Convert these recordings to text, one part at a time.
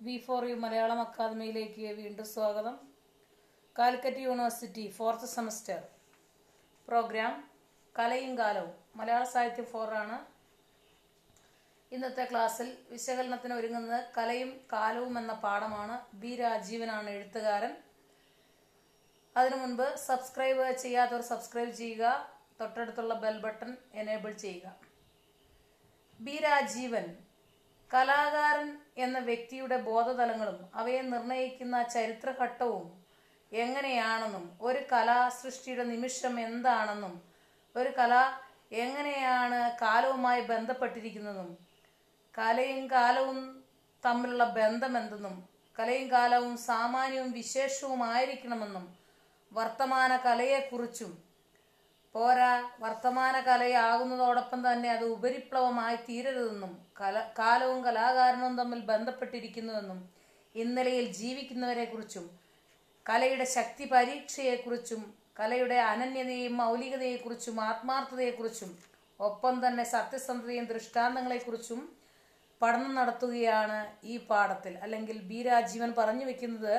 V for U Malayalam അക്കാദമിയിലേക്ക് വീണ്ടും സ്വാഗതം Calicut University fourth semester programme കലയും കാലവും മലയാള സാഹിത്യം ഫോറാണ് ഇന്നത്തെ ക്ലാസ്സിൽ വിശകലനത്തിന് ഒരുങ്ങുന്നത് കലയും കാലവും എന്ന പാഠമാണ് ബി രാജീവനാണ് എഴുത്തുകാരൻ അതിനു മുൻപ് സബ്സ്ക്രൈബ് ചെയ്യാത്തവർ സബ്സ്ക്രൈബ് ചെയ്യുക തൊട്ടടുത്തുള്ള ബെൽ ബട്ടൺ എനേബിൾ ചെയ്യുക ബി രാജീവൻ കലാകാരൻ എന്ന വ്യക്തിയുടെ ബോധതലങ്ങളും അവയെ നിർണയിക്കുന്ന ചരിത്രഘട്ടവും എങ്ങനെയാണെന്നും ഒരു കലാസൃഷ്ടിയുടെ നിമിഷം എന്താണെന്നും ഒരു കല എങ്ങനെയാണ് കാലവുമായി ബന്ധപ്പെട്ടിരിക്കുന്നതും കലയും കാലവും തമ്മിലുള്ള ബന്ധം എന്തെന്നും കലയും കാലവും സാമാന്യവും വിശേഷവുമായിരിക്കണമെന്നും വർത്തമാന കലയെക്കുറിച്ചും പോരാ വർത്തമാന കലയാകുന്നതോടൊപ്പം തന്നെ അത് ഉപരിപ്ലവമായി തീരരുതെന്നും കല കാലവും കലാകാരനും തമ്മിൽ ബന്ധപ്പെട്ടിരിക്കുന്നുവെന്നും ഇന്നലെയിൽ ജീവിക്കുന്നവരെക്കുറിച്ചും കലയുടെ ശക്തി പരീക്ഷയെക്കുറിച്ചും കലയുടെ അനന്യതയും മൗലികതയെക്കുറിച്ചും ആത്മാർത്ഥതയെക്കുറിച്ചും ഒപ്പം തന്നെ സത്യസന്ധതയും ദൃഷ്ടാന്തങ്ങളെക്കുറിച്ചും പഠനം നടത്തുകയാണ് ഈ പാഠത്തിൽ അല്ലെങ്കിൽ ബി രാജീവൻ പറഞ്ഞു വെക്കുന്നത്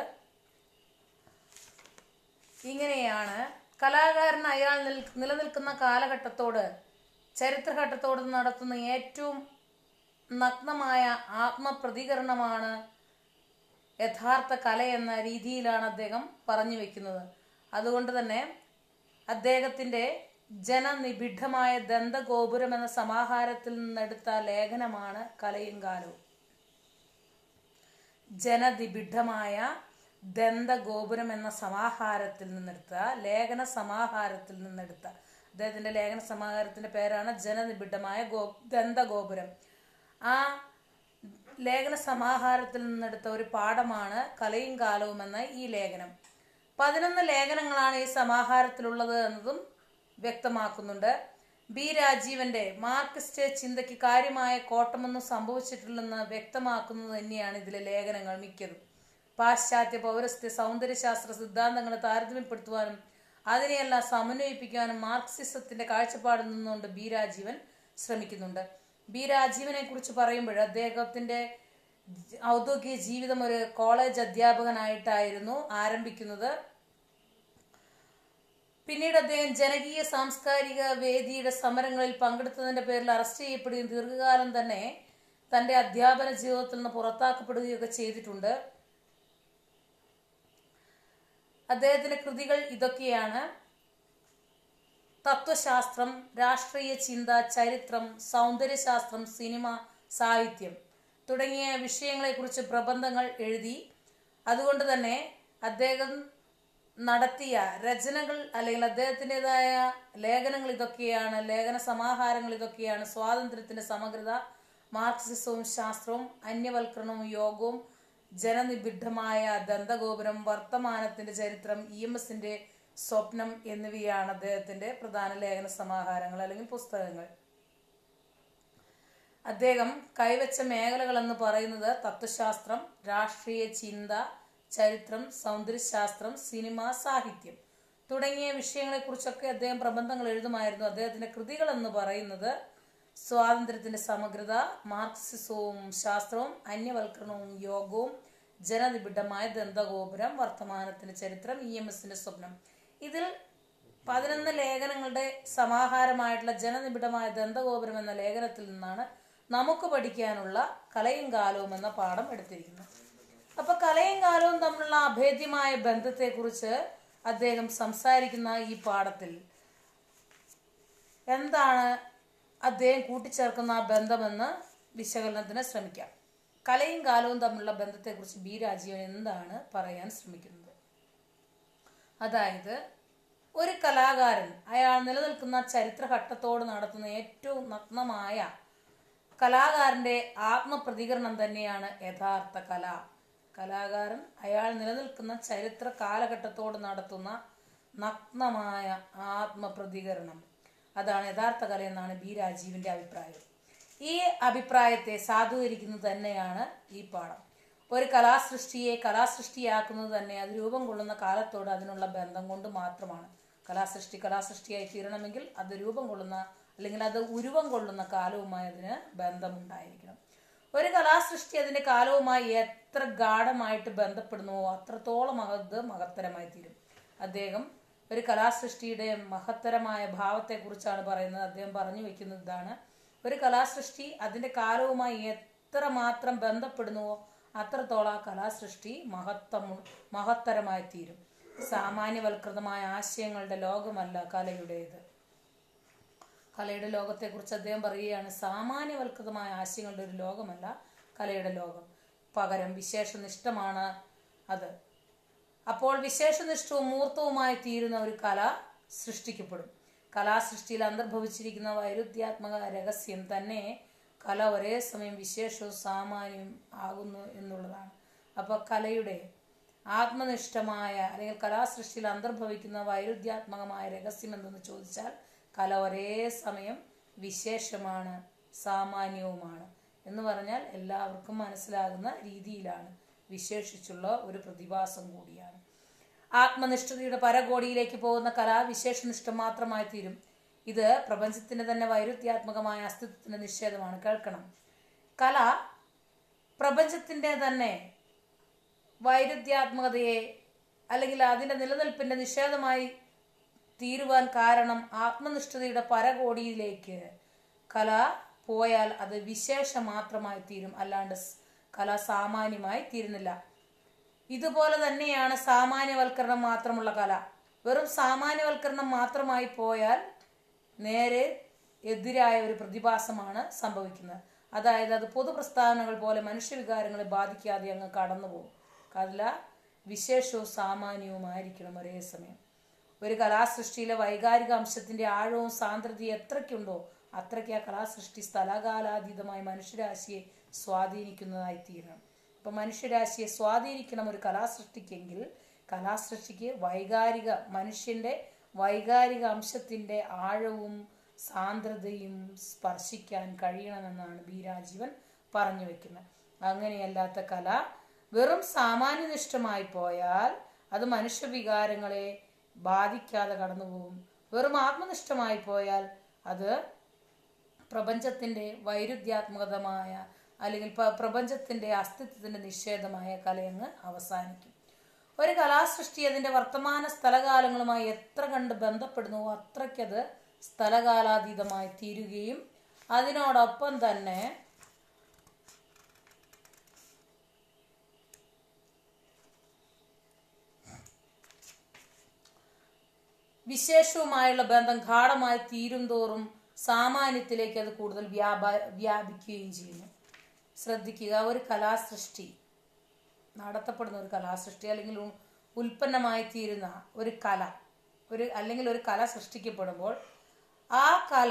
ഇങ്ങനെയാണ് കലാകാരൻ അയാൾ നിൽ നിലനിൽക്കുന്ന കാലഘട്ടത്തോട് ചരിത്രഘട്ടത്തോട് നടത്തുന്ന ഏറ്റവും നഗ്നമായ ആത്മപ്രതികരണമാണ് യഥാർത്ഥ കല എന്ന രീതിയിലാണ് അദ്ദേഹം പറഞ്ഞു വെക്കുന്നത് അതുകൊണ്ട് തന്നെ അദ്ദേഹത്തിൻ്റെ ജനനിബിഡമായ ദന്തഗോപുരം എന്ന സമാഹാരത്തിൽ നിന്നെടുത്ത ലേഖനമാണ് കലയും കാലവും ജനനിബിഡമായ ദന്തഗോപുരം എന്ന സമാഹാരത്തിൽ നിന്നെടുത്ത ലേഖന സമാഹാരത്തിൽ നിന്നെടുത്ത അദ്ദേഹത്തിന്റെ ലേഖന സമാഹാരത്തിന്റെ പേരാണ് ജനനിബിഡമായ ഗോ ദന്തഗോപുരം ആ ലേഖന സമാഹാരത്തിൽ നിന്നെടുത്ത ഒരു പാഠമാണ് കലയും കാലവും എന്ന ഈ ലേഖനം പതിനൊന്ന് ലേഖനങ്ങളാണ് ഈ സമാഹാരത്തിലുള്ളത് എന്നതും വ്യക്തമാക്കുന്നുണ്ട് ബി രാജീവന്റെ മാർക്സിസ്റ്റ് ചിന്തയ്ക്ക് കാര്യമായ കോട്ടമൊന്നും സംഭവിച്ചിട്ടില്ലെന്ന് വ്യക്തമാക്കുന്നത് തന്നെയാണ് ഇതിലെ ലേഖനങ്ങൾ മിക്കതും പാശ്ചാത്യ പൗരസ്ത്യ സൗന്ദര്യശാസ്ത്ര സിദ്ധാന്തങ്ങളെ താരതമ്യപ്പെടുത്തുവാനും അതിനെയെല്ലാം സമന്വയിപ്പിക്കാനും മാർക്സിസത്തിന്റെ കാഴ്ചപ്പാടിൽ നിന്നുകൊണ്ട് ബി രാജീവൻ ശ്രമിക്കുന്നുണ്ട് ബി രാജീവനെ കുറിച്ച് പറയുമ്പോൾ അദ്ദേഹത്തിന്റെ ഔദ്യോഗിക ജീവിതം ഒരു കോളേജ് അധ്യാപകനായിട്ടായിരുന്നു ആരംഭിക്കുന്നത് പിന്നീട് അദ്ദേഹം ജനകീയ സാംസ്കാരിക വേദിയുടെ സമരങ്ങളിൽ പങ്കെടുത്തതിന്റെ പേരിൽ അറസ്റ്റ് ചെയ്യപ്പെടുകയും ദീർഘകാലം തന്നെ തന്റെ അധ്യാപന ജീവിതത്തിൽ നിന്ന് പുറത്താക്കപ്പെടുകയൊക്കെ ചെയ്തിട്ടുണ്ട് അദ്ദേഹത്തിന്റെ കൃതികൾ ഇതൊക്കെയാണ് തത്വശാസ്ത്രം രാഷ്ട്രീയ ചിന്ത ചരിത്രം സൗന്ദര്യശാസ്ത്രം സിനിമ സാഹിത്യം തുടങ്ങിയ വിഷയങ്ങളെക്കുറിച്ച് പ്രബന്ധങ്ങൾ എഴുതി അതുകൊണ്ട് തന്നെ അദ്ദേഹം നടത്തിയ രചനകൾ അല്ലെങ്കിൽ അദ്ദേഹത്തിൻ്റെതായ ലേഖനങ്ങൾ ഇതൊക്കെയാണ് ലേഖന സമാഹാരങ്ങൾ ഇതൊക്കെയാണ് സ്വാതന്ത്ര്യത്തിന്റെ സമഗ്രത മാർക്സിസവും ശാസ്ത്രവും അന്യവൽക്കരണവും യോഗവും ജനനിബിഡമായ ദന്തഗോപുരം വർത്തമാനത്തിന്റെ ചരിത്രം ഇ എം എസിന്റെ സ്വപ്നം എന്നിവയാണ് അദ്ദേഹത്തിന്റെ പ്രധാന ലേഖന സമാഹാരങ്ങൾ അല്ലെങ്കിൽ പുസ്തകങ്ങൾ അദ്ദേഹം കൈവച്ച മേഖലകൾ എന്ന് പറയുന്നത് തത്വശാസ്ത്രം രാഷ്ട്രീയ ചിന്ത ചരിത്രം സൗന്ദര്യശാസ്ത്രം സിനിമ സാഹിത്യം തുടങ്ങിയ വിഷയങ്ങളെക്കുറിച്ചൊക്കെ അദ്ദേഹം പ്രബന്ധങ്ങൾ എഴുതുമായിരുന്നു അദ്ദേഹത്തിന്റെ കൃതികൾ എന്ന് പറയുന്നത് സ്വാതന്ത്ര്യത്തിന്റെ സമഗ്രത മാർക്സിസവും ശാസ്ത്രവും അന്യവൽക്കരണവും യോഗവും ജനനിബിഡമായ ദന്തഗോപുരം വർത്തമാനത്തിന്റെ ചരിത്രം ഇ എം എസിന്റെ സ്വപ്നം ഇതിൽ പതിനൊന്ന് ലേഖനങ്ങളുടെ സമാഹാരമായിട്ടുള്ള ജനനിബിഡമായ ദന്തഗോപുരം എന്ന ലേഖനത്തിൽ നിന്നാണ് നമുക്ക് പഠിക്കാനുള്ള കലയും കാലവും എന്ന പാഠം എടുത്തിരിക്കുന്നത് അപ്പൊ കലയും കാലവും തമ്മിലുള്ള അഭേദ്യമായ ബന്ധത്തെക്കുറിച്ച് അദ്ദേഹം സംസാരിക്കുന്ന ഈ പാഠത്തിൽ എന്താണ് അദ്ദേഹം കൂട്ടിച്ചേർക്കുന്ന ആ ബന്ധമെന്ന് വിശകലനത്തിന് ശ്രമിക്കാം കലയും കാലവും തമ്മിലുള്ള ബന്ധത്തെക്കുറിച്ച് ബി രാജീവൻ എന്താണ് പറയാൻ ശ്രമിക്കുന്നത് അതായത് ഒരു കലാകാരൻ അയാൾ നിലനിൽക്കുന്ന ചരിത്രഘട്ടത്തോട് നടത്തുന്ന ഏറ്റവും നഗ്നമായ കലാകാരന്റെ ആത്മപ്രതികരണം തന്നെയാണ് യഥാർത്ഥ കല കലാകാരൻ അയാൾ നിലനിൽക്കുന്ന ചരിത്ര കാലഘട്ടത്തോട് നടത്തുന്ന നഗ്നമായ ആത്മപ്രതികരണം അതാണ് യഥാർത്ഥ കല എന്നാണ് ബി രാജീവിന്റെ അഭിപ്രായം ഈ അഭിപ്രായത്തെ സാധൂകരിക്കുന്നത് തന്നെയാണ് ഈ പാഠം ഒരു കലാസൃഷ്ടിയെ കലാസൃഷ്ടിയാക്കുന്നത് തന്നെ അത് രൂപം കൊള്ളുന്ന കാലത്തോട് അതിനുള്ള ബന്ധം കൊണ്ട് മാത്രമാണ് കലാസൃഷ്ടി കലാസൃഷ്ടിയായി തീരണമെങ്കിൽ അത് രൂപം കൊള്ളുന്ന അല്ലെങ്കിൽ അത് ഉരുവം കൊള്ളുന്ന കാലവുമായി അതിന് ബന്ധമുണ്ടായിരിക്കണം ഒരു കലാസൃഷ്ടി അതിന്റെ കാലവുമായി എത്ര ഗാഠമായിട്ട് ബന്ധപ്പെടുന്നുവോ അത്രത്തോളം അത് മഹത്തരമായി തീരും അദ്ദേഹം ഒരു കലാസൃഷ്ടിയുടെ മഹത്തരമായ ഭാവത്തെക്കുറിച്ചാണ് പറയുന്നത് അദ്ദേഹം പറഞ്ഞു വെക്കുന്നത് ഇതാണ് ഒരു കലാസൃഷ്ടി അതിന്റെ കാലവുമായി എത്ര മാത്രം ബന്ധപ്പെടുന്നുവോ അത്രത്തോളം ആ കലാസൃഷ്ടി മഹത്വം മഹത്തരമായി തീരും സാമാന്യവൽകൃതമായ ആശയങ്ങളുടെ ലോകമല്ല കലയുടേത് കലയുടെ ലോകത്തെക്കുറിച്ച് അദ്ദേഹം പറയുകയാണ് സാമാന്യവൽകൃതമായ ആശയങ്ങളുടെ ഒരു ലോകമല്ല കലയുടെ ലോകം പകരം വിശേഷനിഷ്ഠമാണ് അത് അപ്പോൾ വിശേഷനിഷ്ഠവും മൂർത്തവുമായി തീരുന്ന ഒരു കല സൃഷ്ടിക്കപ്പെടും കലാസൃഷ്ടിയിൽ അന്തർഭവിച്ചിരിക്കുന്ന വൈരുദ്ധ്യാത്മക രഹസ്യം തന്നെ കല ഒരേ സമയം വിശേഷവും സാമാന്യവും ആകുന്നു എന്നുള്ളതാണ് അപ്പോൾ കലയുടെ ആത്മനിഷ്ഠമായ അല്ലെങ്കിൽ കലാസൃഷ്ടിയിൽ അന്തർഭവിക്കുന്ന വൈരുദ്ധ്യാത്മകമായ രഹസ്യം എന്തെന്ന് ചോദിച്ചാൽ കല ഒരേ സമയം വിശേഷമാണ് സാമാന്യവുമാണ് എന്ന് പറഞ്ഞാൽ എല്ലാവർക്കും മനസ്സിലാകുന്ന രീതിയിലാണ് വിശേഷിച്ചുള്ള ഒരു പ്രതിഭാസം കൂടിയാണ് ആത്മനിഷ്ഠതയുടെ പരകോടിയിലേക്ക് പോകുന്ന കല വിശേഷനിഷ്ഠം മാത്രമായി തീരും ഇത് പ്രപഞ്ചത്തിന്റെ തന്നെ വൈരുദ്ധ്യാത്മകമായ അസ്തിത്വത്തിന്റെ നിഷേധമാണ് കേൾക്കണം കല പ്രപഞ്ചത്തിന്റെ തന്നെ വൈരുദ്ധ്യാത്മകതയെ അല്ലെങ്കിൽ അതിന്റെ നിലനിൽപ്പിന്റെ നിഷേധമായി തീരുവാൻ കാരണം ആത്മനിഷ്ഠതയുടെ പരകോടിയിലേക്ക് കല പോയാൽ അത് വിശേഷം മാത്രമായി തീരും അല്ലാണ്ട് സ് കല സാമാന്യമായി തീരുന്നില്ല ഇതുപോലെ തന്നെയാണ് സാമാന്യവൽക്കരണം മാത്രമുള്ള കല വെറും സാമാന്യവൽക്കരണം മാത്രമായി പോയാൽ നേരെ എതിരായ ഒരു പ്രതിഭാസമാണ് സംഭവിക്കുന്നത് അതായത് അത് പൊതുപ്രസ്താവനകൾ പോലെ മനുഷ്യവികാരങ്ങളെ ബാധിക്കാതെ അങ്ങ് കടന്നു പോകും കല വിശേഷവും സാമാന്യവുമായിരിക്കണം ഒരേ സമയം ഒരു കലാസൃഷ്ടിയിലെ വൈകാരിക അംശത്തിന്റെ ആഴവും സാന്ദ്രതയും എത്രയ്ക്കുണ്ടോ അത്രയ്ക്ക് ആ കലാസൃഷ്ടി സ്ഥലകാലാതീതമായി മനുഷ്യരാശിയെ സ്വാധീനിക്കുന്നതായി തീരണം ഇപ്പൊ മനുഷ്യരാശിയെ സ്വാധീനിക്കണം ഒരു കലാസൃഷ്ടിക്കെങ്കിൽ കലാസൃഷ്ടിക്ക് വൈകാരിക മനുഷ്യന്റെ വൈകാരിക അംശത്തിന്റെ ആഴവും സാന്ദ്രതയും സ്പർശിക്കാൻ കഴിയണമെന്നാണ് ബി രാജീവൻ പറഞ്ഞു വെക്കുന്നത് അങ്ങനെയല്ലാത്ത കല വെറും സാമാന്യനിഷ്ഠമായി പോയാൽ അത് മനുഷ്യവികാരങ്ങളെ ബാധിക്കാതെ കടന്നുപോകും വെറും ആത്മനിഷ്ഠമായി പോയാൽ അത് പ്രപഞ്ചത്തിന്റെ വൈരുദ്ധ്യാത്മകതമായ അല്ലെങ്കിൽ പ- പ്രപഞ്ചത്തിന്റെ അസ്തിത്വത്തിന്റെ നിഷേധമായ കലയങ്ങ് അവസാനിക്കും ഒരു കലാസൃഷ്ടി അതിന്റെ വർത്തമാന സ്ഥലകാലങ്ങളുമായി എത്ര കണ്ട് ബന്ധപ്പെടുന്നുവോ അത്രയ്ക്കത് സ്ഥലകാലാതീതമായി തീരുകയും അതിനോടൊപ്പം തന്നെ വിശേഷവുമായുള്ള ബന്ധം ഗാഠമായി തീരും തോറും സാമാന്യത്തിലേക്ക് അത് കൂടുതൽ വ്യാപ വ്യാപിക്കുകയും ചെയ്യുന്നു ശ്രദ്ധിക്കുക ഒരു കലാസൃഷ്ടി നടത്തപ്പെടുന്ന ഒരു കലാസൃഷ്ടി അല്ലെങ്കിൽ ഉ- ഉൽപ്പന്നമായി തീരുന്ന ഒരു കല ഒരു അല്ലെങ്കിൽ ഒരു കല സൃഷ്ടിക്കപ്പെടുമ്പോൾ ആ കല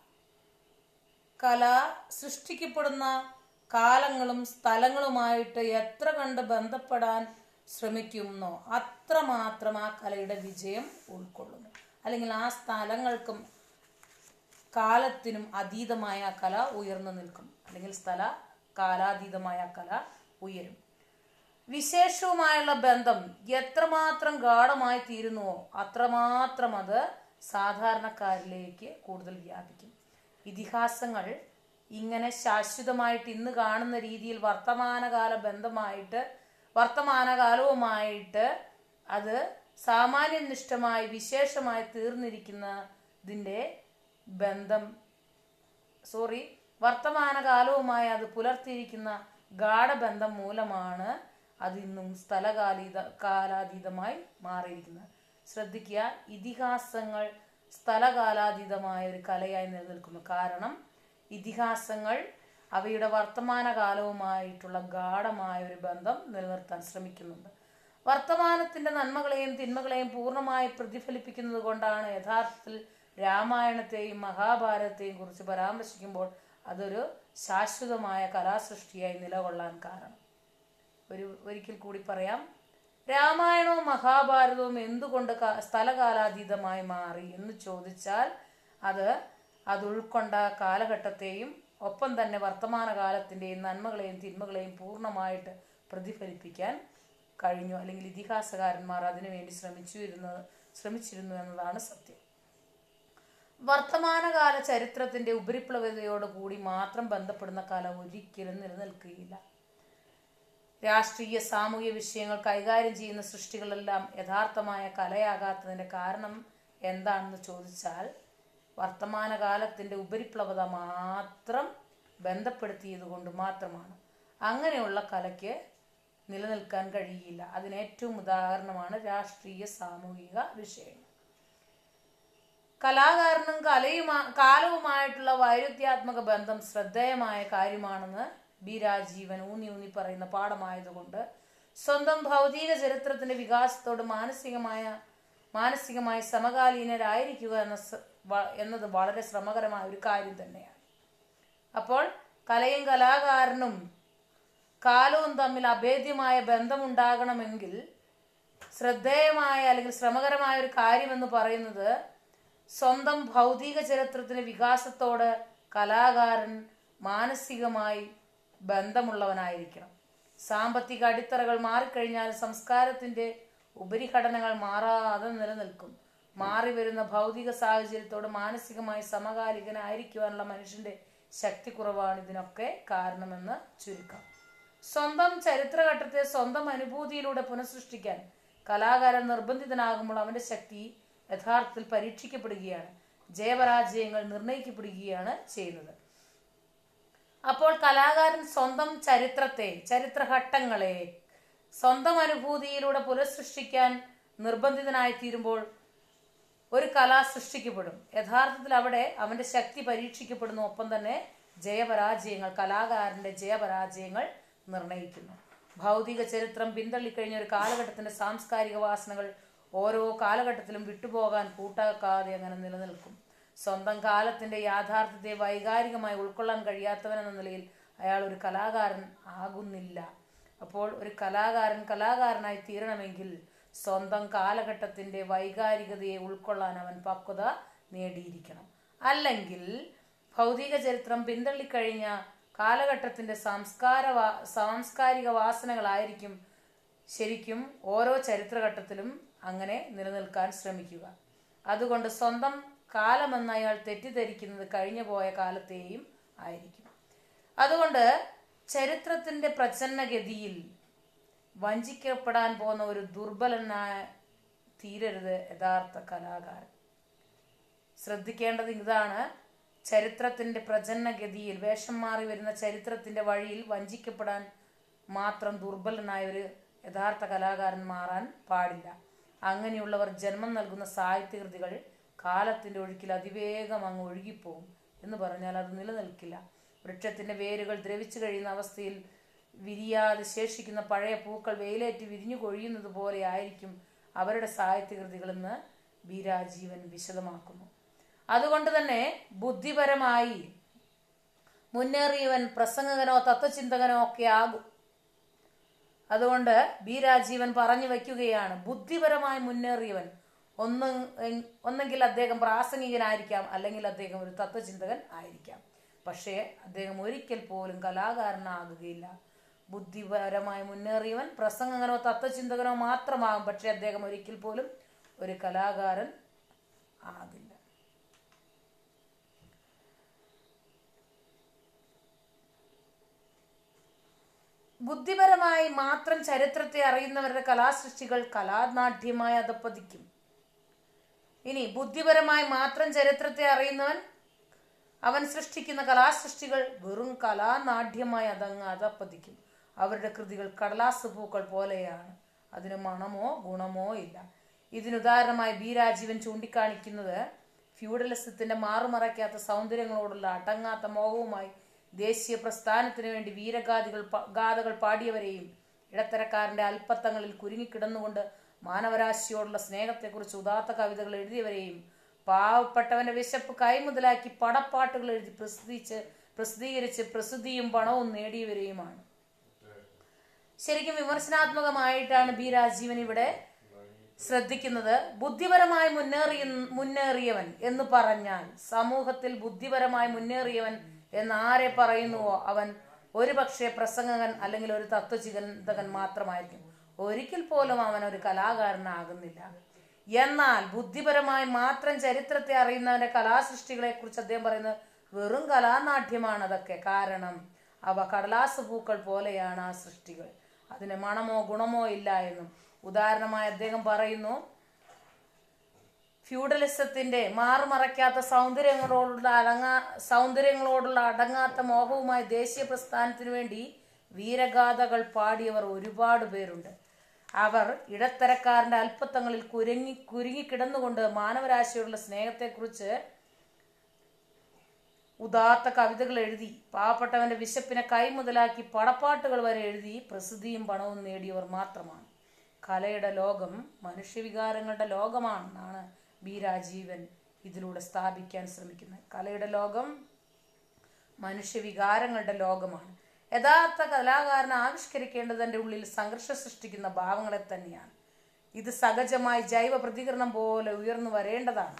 കല സൃഷ്ടിക്കപ്പെടുന്ന കാലങ്ങളും സ്ഥലങ്ങളുമായിട്ട് എത്ര കണ്ട് ബന്ധപ്പെടാൻ ശ്രമിക്കുന്നോ അത്രമാത്രം ആ കലയുടെ വിജയം ഉൾക്കൊള്ളുന്നു അല്ലെങ്കിൽ ആ സ്ഥലങ്ങൾക്കും കാലത്തിനും അതീതമായ ആ കല ഉയർന്നു നിൽക്കും അല്ലെങ്കിൽ സ്ഥല കാലാതീതമായ ആ കല ഉയരും വിശേഷവുമായുള്ള ബന്ധം എത്രമാത്രം ഗാഠമായി തീരുന്നുവോ അത്രമാത്രം അത് സാധാരണക്കാരിലേക്ക് കൂടുതൽ വ്യാപിക്കും ഇതിഹാസങ്ങൾ ഇങ്ങനെ ശാശ്വതമായിട്ട് ഇന്ന് കാണുന്ന രീതിയിൽ വർത്തമാനകാല ബന്ധമായിട്ട് വർത്തമാനകാലവുമായിട്ട് അത് സാമാന്യനിഷ്ഠമായി വിശേഷമായി തീർന്നിരിക്കുന്നതിൻ്റെ ബന്ധം സോറി വർത്തമാനകാലവുമായി അത് പുലർത്തിയിരിക്കുന്ന ഗാഠബന്ധം മൂലമാണ് അത് ഇന്നും സ്ഥലകാലീത കാലാതീതമായി മാറിയിരിക്കുന്നത് ശ്രദ്ധിക്കുക ഇതിഹാസങ്ങൾ സ്ഥലകാലാതീതമായ ഒരു കലയായി നിലനിൽക്കുന്നു കാരണം ഇതിഹാസങ്ങൾ അവയുടെ വർത്തമാനകാലവുമായിട്ടുള്ള ഗാഠമായ ഒരു ബന്ധം നിലനിർത്താൻ ശ്രമിക്കുന്നുണ്ട് വർത്തമാനത്തിന്റെ നന്മകളെയും തിന്മകളെയും പൂർണ്ണമായി പ്രതിഫലിപ്പിക്കുന്നത് കൊണ്ടാണ് യഥാർത്ഥത്തിൽ രാമായണത്തെയും മഹാഭാരതത്തെയും കുറിച്ച് പരാമർശിക്കുമ്പോൾ അതൊരു ശാശ്വതമായ കലാസൃഷ്ടിയായി നിലകൊള്ളാൻ കാരണം ഒരു ഒരിക്കൽ കൂടി പറയാം രാമായണവും മഹാഭാരതവും എന്തുകൊണ്ട് ക- സ്ഥലകാലാതീതമായി മാറി എന്ന് ചോദിച്ചാൽ അത് അത് ഉൾക്കൊണ്ട കാലഘട്ടത്തെയും ഒപ്പം തന്നെ വർത്തമാനകാലത്തിൻ്റെയും നന്മകളെയും തിന്മകളെയും പൂർണ്ണമായിട്ട് പ്രതിഫലിപ്പിക്കാൻ കഴിഞ്ഞു അല്ലെങ്കിൽ ഇതിഹാസകാരന്മാർ അതിനുവേണ്ടി ശ്രമിച്ചു ഇരുന്നത് ശ്രമിച്ചിരുന്നു എന്നതാണ് സത്യം വർത്തമാനകാല ചരിത്രത്തിന്റെ ഉപരിപ്ലവതയോട് കൂടി മാത്രം ബന്ധപ്പെടുന്ന കല ഒരിക്കലും നിലനിൽക്കുകയില്ല രാഷ്ട്രീയ സാമൂഹിക വിഷയങ്ങൾ കൈകാര്യം ചെയ്യുന്ന സൃഷ്ടികളെല്ലാം യഥാർത്ഥമായ കലയാകാത്തതിന്റെ കാരണം എന്താണെന്ന് ചോദിച്ചാൽ വർത്തമാനകാലത്തിന്റെ ഉപരിപ്ലവത മാത്രം ബന്ധപ്പെടുത്തിയത് കൊണ്ട് മാത്രമാണ് അങ്ങനെയുള്ള കലയ്ക്ക് നിലനിൽക്കാൻ കഴിയില്ല അതിന് ഏറ്റവും ഉദാഹരണമാണ് രാഷ്ട്രീയ സാമൂഹിക വിഷയങ്ങൾ കലാകാരനും കലയുമാ കാലവുമായിട്ടുള്ള വൈരുദ്ധ്യാത്മക ബന്ധം ശ്രദ്ധേയമായ കാര്യമാണെന്ന് ബി രാജീവൻ ഊന്നി ഊന്നി പറയുന്ന പാഠമായതുകൊണ്ട് സ്വന്തം ഭൗതിക ചരിത്രത്തിന്റെ വികാസത്തോട് മാനസികമായ മാനസികമായി സമകാലീനരായിരിക്കുക എന്ന സ- വ- എന്നത് വളരെ ശ്രമകരമായ ഒരു കാര്യം തന്നെയാണ് അപ്പോൾ കലയും കലാകാരനും കാലവും തമ്മിൽ അഭേദ്യമായ ബന്ധമുണ്ടാകണമെങ്കിൽ ശ്രദ്ധേയമായ അല്ലെങ്കിൽ ശ്രമകരമായ ഒരു കാര്യമെന്ന് പറയുന്നത് സ്വന്തം ഭൗതിക ചരിത്രത്തിന്റെ വികാസത്തോട് കലാകാരൻ മാനസികമായി ബന്ധമുള്ളവനായിരിക്കണം സാമ്പത്തിക അടിത്തറകൾ മാറിക്കഴിഞ്ഞാൽ സംസ്കാരത്തിന്റെ ഉപരിഘടനകൾ മാറാതെ നിലനിൽക്കും മാറി വരുന്ന ഭൗതിക സാഹചര്യത്തോട് മാനസികമായി സമകാലികനായിരിക്കുവാനുള്ള മനുഷ്യന്റെ ശക്തിക്കുറവാണ് ഇതിനൊക്കെ കാരണമെന്ന് ചുരുക്കം സ്വന്തം ചരിത്രഘട്ടത്തെ സ്വന്തം അനുഭൂതിയിലൂടെ പുനഃസൃഷ്ടിക്കാൻ കലാകാരൻ നിർബന്ധിതനാകുമ്പോൾ അവന്റെ ശക്തി യഥാർത്ഥത്തിൽ പരീക്ഷിക്കപ്പെടുകയാണ് ജയപരാജയങ്ങൾ നിർണയിക്കപ്പെടുകയാണ് ചെയ്യുന്നത് അപ്പോൾ കലാകാരൻ സ്വന്തം ചരിത്രത്തെ ചരിത്രഘട്ടങ്ങളെ സ്വന്തം അനുഭൂതിയിലൂടെ പുനഃസൃഷ്ടിക്കാൻ നിർബന്ധിതനായി തീരുമ്പോൾ ഒരു കല സൃഷ്ടിക്കപ്പെടും യഥാർത്ഥത്തിൽ അവിടെ അവന്റെ ശക്തി പരീക്ഷിക്കപ്പെടുന്നു ഒപ്പം തന്നെ ജയപരാജയങ്ങൾ കലാകാരന്റെ ജയപരാജയങ്ങൾ നിർണയിക്കുന്നു ഭൗതിക ചരിത്രം പിന്തള്ളിക്കഴിഞ്ഞ ഒരു കാലഘട്ടത്തിന്റെ സാംസ്കാരിക വാസനകൾ ഓരോ കാലഘട്ടത്തിലും വിട്ടുപോകാൻ കൂട്ടാക്കാതെ അങ്ങനെ നിലനിൽക്കും സ്വന്തം കാലത്തിന്റെ യാഥാർത്ഥ്യത്തെ വൈകാരികമായി ഉൾക്കൊള്ളാൻ കഴിയാത്തവനെന്ന നിലയിൽ അയാൾ ഒരു കലാകാരൻ ആകുന്നില്ല അപ്പോൾ ഒരു കലാകാരൻ കലാകാരനായി തീരണമെങ്കിൽ സ്വന്തം കാലഘട്ടത്തിന്റെ വൈകാരികതയെ ഉൾക്കൊള്ളാൻ അവൻ പക്വത നേടിയിരിക്കണം അല്ലെങ്കിൽ ഭൗതിക ചരിത്രം പിന്തള്ളിക്കഴിഞ്ഞ കാലഘട്ടത്തിന്റെ സംസ്കാര വാ- സാംസ്കാരിക വാസനകളായിരിക്കും ശരിക്കും ഓരോ ചരിത്രഘട്ടത്തിലും അങ്ങനെ നിലനിൽക്കാൻ ശ്രമിക്കുക അതുകൊണ്ട് സ്വന്തം കാലമെന്ന് അയാൾ തെറ്റിദ്ധരിക്കുന്നത് കഴിഞ്ഞു പോയ കാലത്തെയും ആയിരിക്കും അതുകൊണ്ട് ചരിത്രത്തിന്റെ പ്രചന്നഗതിയിൽ വഞ്ചിക്കപ്പെടാൻ പോകുന്ന ഒരു ദുർബലനായ തീരരുത് യഥാർത്ഥ കലാകാരൻ ശ്രദ്ധിക്കേണ്ടത് ഇതാണ് ചരിത്രത്തിന്റെ പ്രചന്നഗതിയിൽ വേഷം മാറി വരുന്ന ചരിത്രത്തിന്റെ വഴിയിൽ വഞ്ചിക്കപ്പെടാൻ മാത്രം ദുർബലനായ ഒരു യഥാർത്ഥ കലാകാരൻ മാറാൻ പാടില്ല അങ്ങനെയുള്ളവർ ജന്മം നൽകുന്ന സാഹിത്യകൃതികൾ കാലത്തിന്റെ ഒഴുക്കിൽ അതിവേഗം അങ്ങ് ഒഴുകിപ്പോകും എന്ന് പറഞ്ഞാൽ അത് നിലനിൽക്കില്ല വൃക്ഷത്തിന്റെ വേരുകൾ ദ്രവിച്ചു കഴിയുന്ന അവസ്ഥയിൽ വിരിയാതെ ശേഷിക്കുന്ന പഴയ പൂക്കൾ വെയിലേറ്റ് വിരിഞ്ഞു കൊഴിയുന്നത് പോലെ ആയിരിക്കും അവരുടെ സാഹിത്യകൃതികളെന്ന് ബി രാജീവൻ വിശദമാക്കുന്നു അതുകൊണ്ട് തന്നെ ബുദ്ധിപരമായി മുന്നേറിയവൻ പ്രസംഗകനോ തത്വചിന്തകനോ ഒക്കെ ആകും അതുകൊണ്ട് ബി രാജീവൻ പറഞ്ഞു വയ്ക്കുകയാണ് ബുദ്ധിപരമായി മുന്നേറിയവൻ ഒന്ന് ഒന്നെങ്കിൽ അദ്ദേഹം പ്രാസംഗികനായിരിക്കാം അല്ലെങ്കിൽ അദ്ദേഹം ഒരു തത്വചിന്തകൻ ആയിരിക്കാം പക്ഷേ അദ്ദേഹം ഒരിക്കൽ പോലും കലാകാരനാകുകയില്ല ബുദ്ധിപരമായി മുന്നേറിയവൻ പ്രസംഗകനോ തത്വചിന്തകനോ മാത്രമാകും പക്ഷേ അദ്ദേഹം ഒരിക്കൽ പോലും ഒരു കലാകാരൻ ആകില്ല ബുദ്ധിപരമായി മാത്രം ചരിത്രത്തെ അറിയുന്നവരുടെ കലാസൃഷ്ടികൾ കലാനാട്യമായി അധപ്പതിക്കും ഇനി ബുദ്ധിപരമായി മാത്രം ചരിത്രത്തെ അറിയുന്നവൻ അവൻ സൃഷ്ടിക്കുന്ന കലാസൃഷ്ടികൾ വെറും കലാനാട്യമായി അതങ്ങ് അധപ്പതിക്കും അവരുടെ കൃതികൾ കടലാസ് പൂക്കൾ പോലെയാണ് അതിന് മണമോ ഗുണമോ ഇല്ല ഇതിനുദാഹരണമായി ബി രാജീവൻ ചൂണ്ടിക്കാണിക്കുന്നത് ഫ്യൂഡലിസത്തിന്റെ മാറുമറയ്ക്കാത്ത സൗന്ദര്യങ്ങളോടുള്ള അടങ്ങാത്ത മോഹവുമായി ദേശീയ പ്രസ്ഥാനത്തിനു വേണ്ടി വീരഗാഥകൾ പ- ഗാഥകൾ പാടിയവരെയും ഇടത്തരക്കാരന്റെ അല്പത്തങ്ങളിൽ കുരുങ്ങിക്കിടന്നുകൊണ്ട് മാനവരാശിയോടുള്ള സ്നേഹത്തെക്കുറിച്ച് ഉദാത്ത കവിതകൾ എഴുതിയവരെയും പാവപ്പെട്ടവന്റെ വിശപ്പ് കൈമുതലാക്കി പടപ്പാട്ടുകൾ എഴുതി പ്രസിദ്ധിച്ച് പ്രസിദ്ധീകരിച്ച് പ്രസിദ്ധിയും പണവും നേടിയവരെയുമാണ് ശരിക്കും വിമർശനാത്മകമായിട്ടാണ് ബി രാജീവൻ ഇവിടെ ശ്രദ്ധിക്കുന്നത് ബുദ്ധിപരമായി മുന്നേറിയ മുന്നേറിയവൻ എന്ന് പറഞ്ഞാൽ സമൂഹത്തിൽ ബുദ്ധിപരമായി മുന്നേറിയവൻ എന്ന് ആരെ പറയുന്നുവോ അവൻ ഒരുപക്ഷെ പ്രസംഗകൻ അല്ലെങ്കിൽ ഒരു തത്വചിന്തകൻ മാത്രമായിരിക്കും ഒരിക്കൽ പോലും അവൻ ഒരു കലാകാരനാകുന്നില്ല എന്നാൽ ബുദ്ധിപരമായി മാത്രം ചരിത്രത്തെ അറിയുന്നവന്റെ കലാസൃഷ്ടികളെ കുറിച്ച് അദ്ദേഹം പറയുന്നത് വെറും കലാനാട്യമാണ് അതൊക്കെ കാരണം അവ കടലാസ് പൂക്കൾ പോലെയാണ് ആ സൃഷ്ടികൾ അതിന് മണമോ ഗുണമോ ഇല്ല എന്നും ഉദാഹരണമായി അദ്ദേഹം പറയുന്നു ഫ്യൂഡലിസത്തിന്റെ മാറുമറയ്ക്കാത്ത സൗന്ദര്യങ്ങളോടുള്ള അടങ്ങാ സൗന്ദര്യങ്ങളോടുള്ള അടങ്ങാത്ത മോഹവുമായി ദേശീയ പ്രസ്ഥാനത്തിനു വേണ്ടി വീരഗാഥകൾ പാടിയവർ ഒരുപാട് പേരുണ്ട് അവർ ഇടത്തരക്കാരന്റെ അല്പത്തങ്ങളിൽ കുരുങ്ങി കുരുങ്ങിക്കിടന്നുകൊണ്ട് മാനവരാശിയോടുള്ള സ്നേഹത്തെക്കുറിച്ച് ഉദാത്ത കവിതകൾ എഴുതി പാവപ്പെട്ടവന്റെ വിശപ്പിനെ കൈമുതലാക്കി പടപ്പാട്ടുകൾ വരെ എഴുതി പ്രസിദ്ധിയും പണവും നേടിയവർ മാത്രമാണ് കലയുടെ ലോകം മനുഷ്യവികാരങ്ങളുടെ ലോകമാണെന്നാണ് ബി രാജീവൻ ഇതിലൂടെ സ്ഥാപിക്കാൻ ശ്രമിക്കുന്നത് കലയുടെ ലോകം മനുഷ്യവികാരങ്ങളുടെ ലോകമാണ് യഥാർത്ഥ കലാകാരൻ ആവിഷ്കരിക്കേണ്ടത് തന്റെ ഉള്ളിൽ സംഘർഷം സൃഷ്ടിക്കുന്ന ഭാവങ്ങളെ തന്നെയാണ് ഇത് സഹജമായി ജൈവ പ്രതികരണം പോലെ ഉയർന്നു വരേണ്ടതാണ്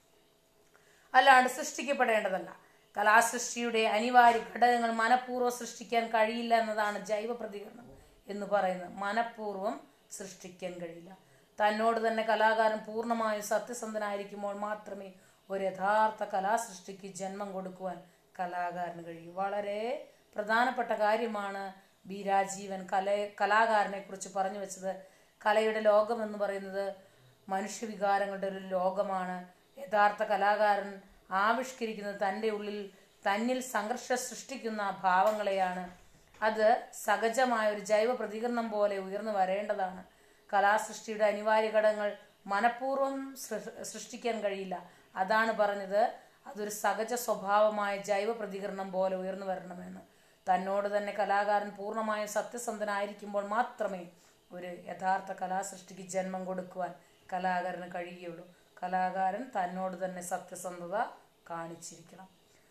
അല്ലാണ്ട് സൃഷ്ടിക്കപ്പെടേണ്ടതല്ല കലാസൃഷ്ടിയുടെ അനിവാര്യ ഘടകങ്ങൾ മനഃപൂർവ്വം സൃഷ്ടിക്കാൻ കഴിയില്ല എന്നതാണ് ജൈവ പ്രതികരണം എന്ന് പറയുന്നത് മനഃപൂർവ്വം സൃഷ്ടിക്കാൻ കഴിയില്ല തന്നോട് തന്നെ കലാകാരൻ പൂർണ്ണമായും സത്യസന്ധനായിരിക്കുമ്പോൾ മാത്രമേ ഒരു യഥാർത്ഥ കലാസൃഷ്ടിക്ക് ജന്മം കൊടുക്കുവാൻ കലാകാരന് കഴിയൂ വളരെ പ്രധാനപ്പെട്ട കാര്യമാണ് ബി രാജീവൻ കല കലാകാരനെ കുറിച്ച് പറഞ്ഞു വെച്ചത് കലയുടെ ലോകം എന്ന് പറയുന്നത് മനുഷ്യവികാരങ്ങളുടെ ഒരു ലോകമാണ് യഥാർത്ഥ കലാകാരൻ ആവിഷ്കരിക്കുന്നത് തൻ്റെ ഉള്ളിൽ തന്നിൽ സംഘർഷം സൃഷ്ടിക്കുന്ന ഭാവങ്ങളെയാണ് അത് സഹജമായ ഒരു ജൈവ പ്രതികരണം പോലെ ഉയർന്നു വരേണ്ടതാണ് കലാസൃഷ്ടിയുടെ അനിവാര്യ ഘടകങ്ങൾ മനഃപൂർവ്വം സൃ- സൃഷ്ടിക്കാൻ കഴിയില്ല അതാണ് പറഞ്ഞത് അതൊരു സഹജ സ്വഭാവമായ ജൈവ പ്രതികരണം പോലെ ഉയർന്നു വരണമെന്ന് തന്നോട് തന്നെ കലാകാരൻ പൂർണ്ണമായും സത്യസന്ധനായിരിക്കുമ്പോൾ മാത്രമേ ഒരു യഥാർത്ഥ കലാസൃഷ്ടിക്ക് ജന്മം കൊടുക്കുവാൻ കലാകാരന് കഴിയുകയുള്ളൂ കലാകാരൻ തന്നോട് തന്നെ സത്യസന്ധത കാണിച്ചിരിക്കണം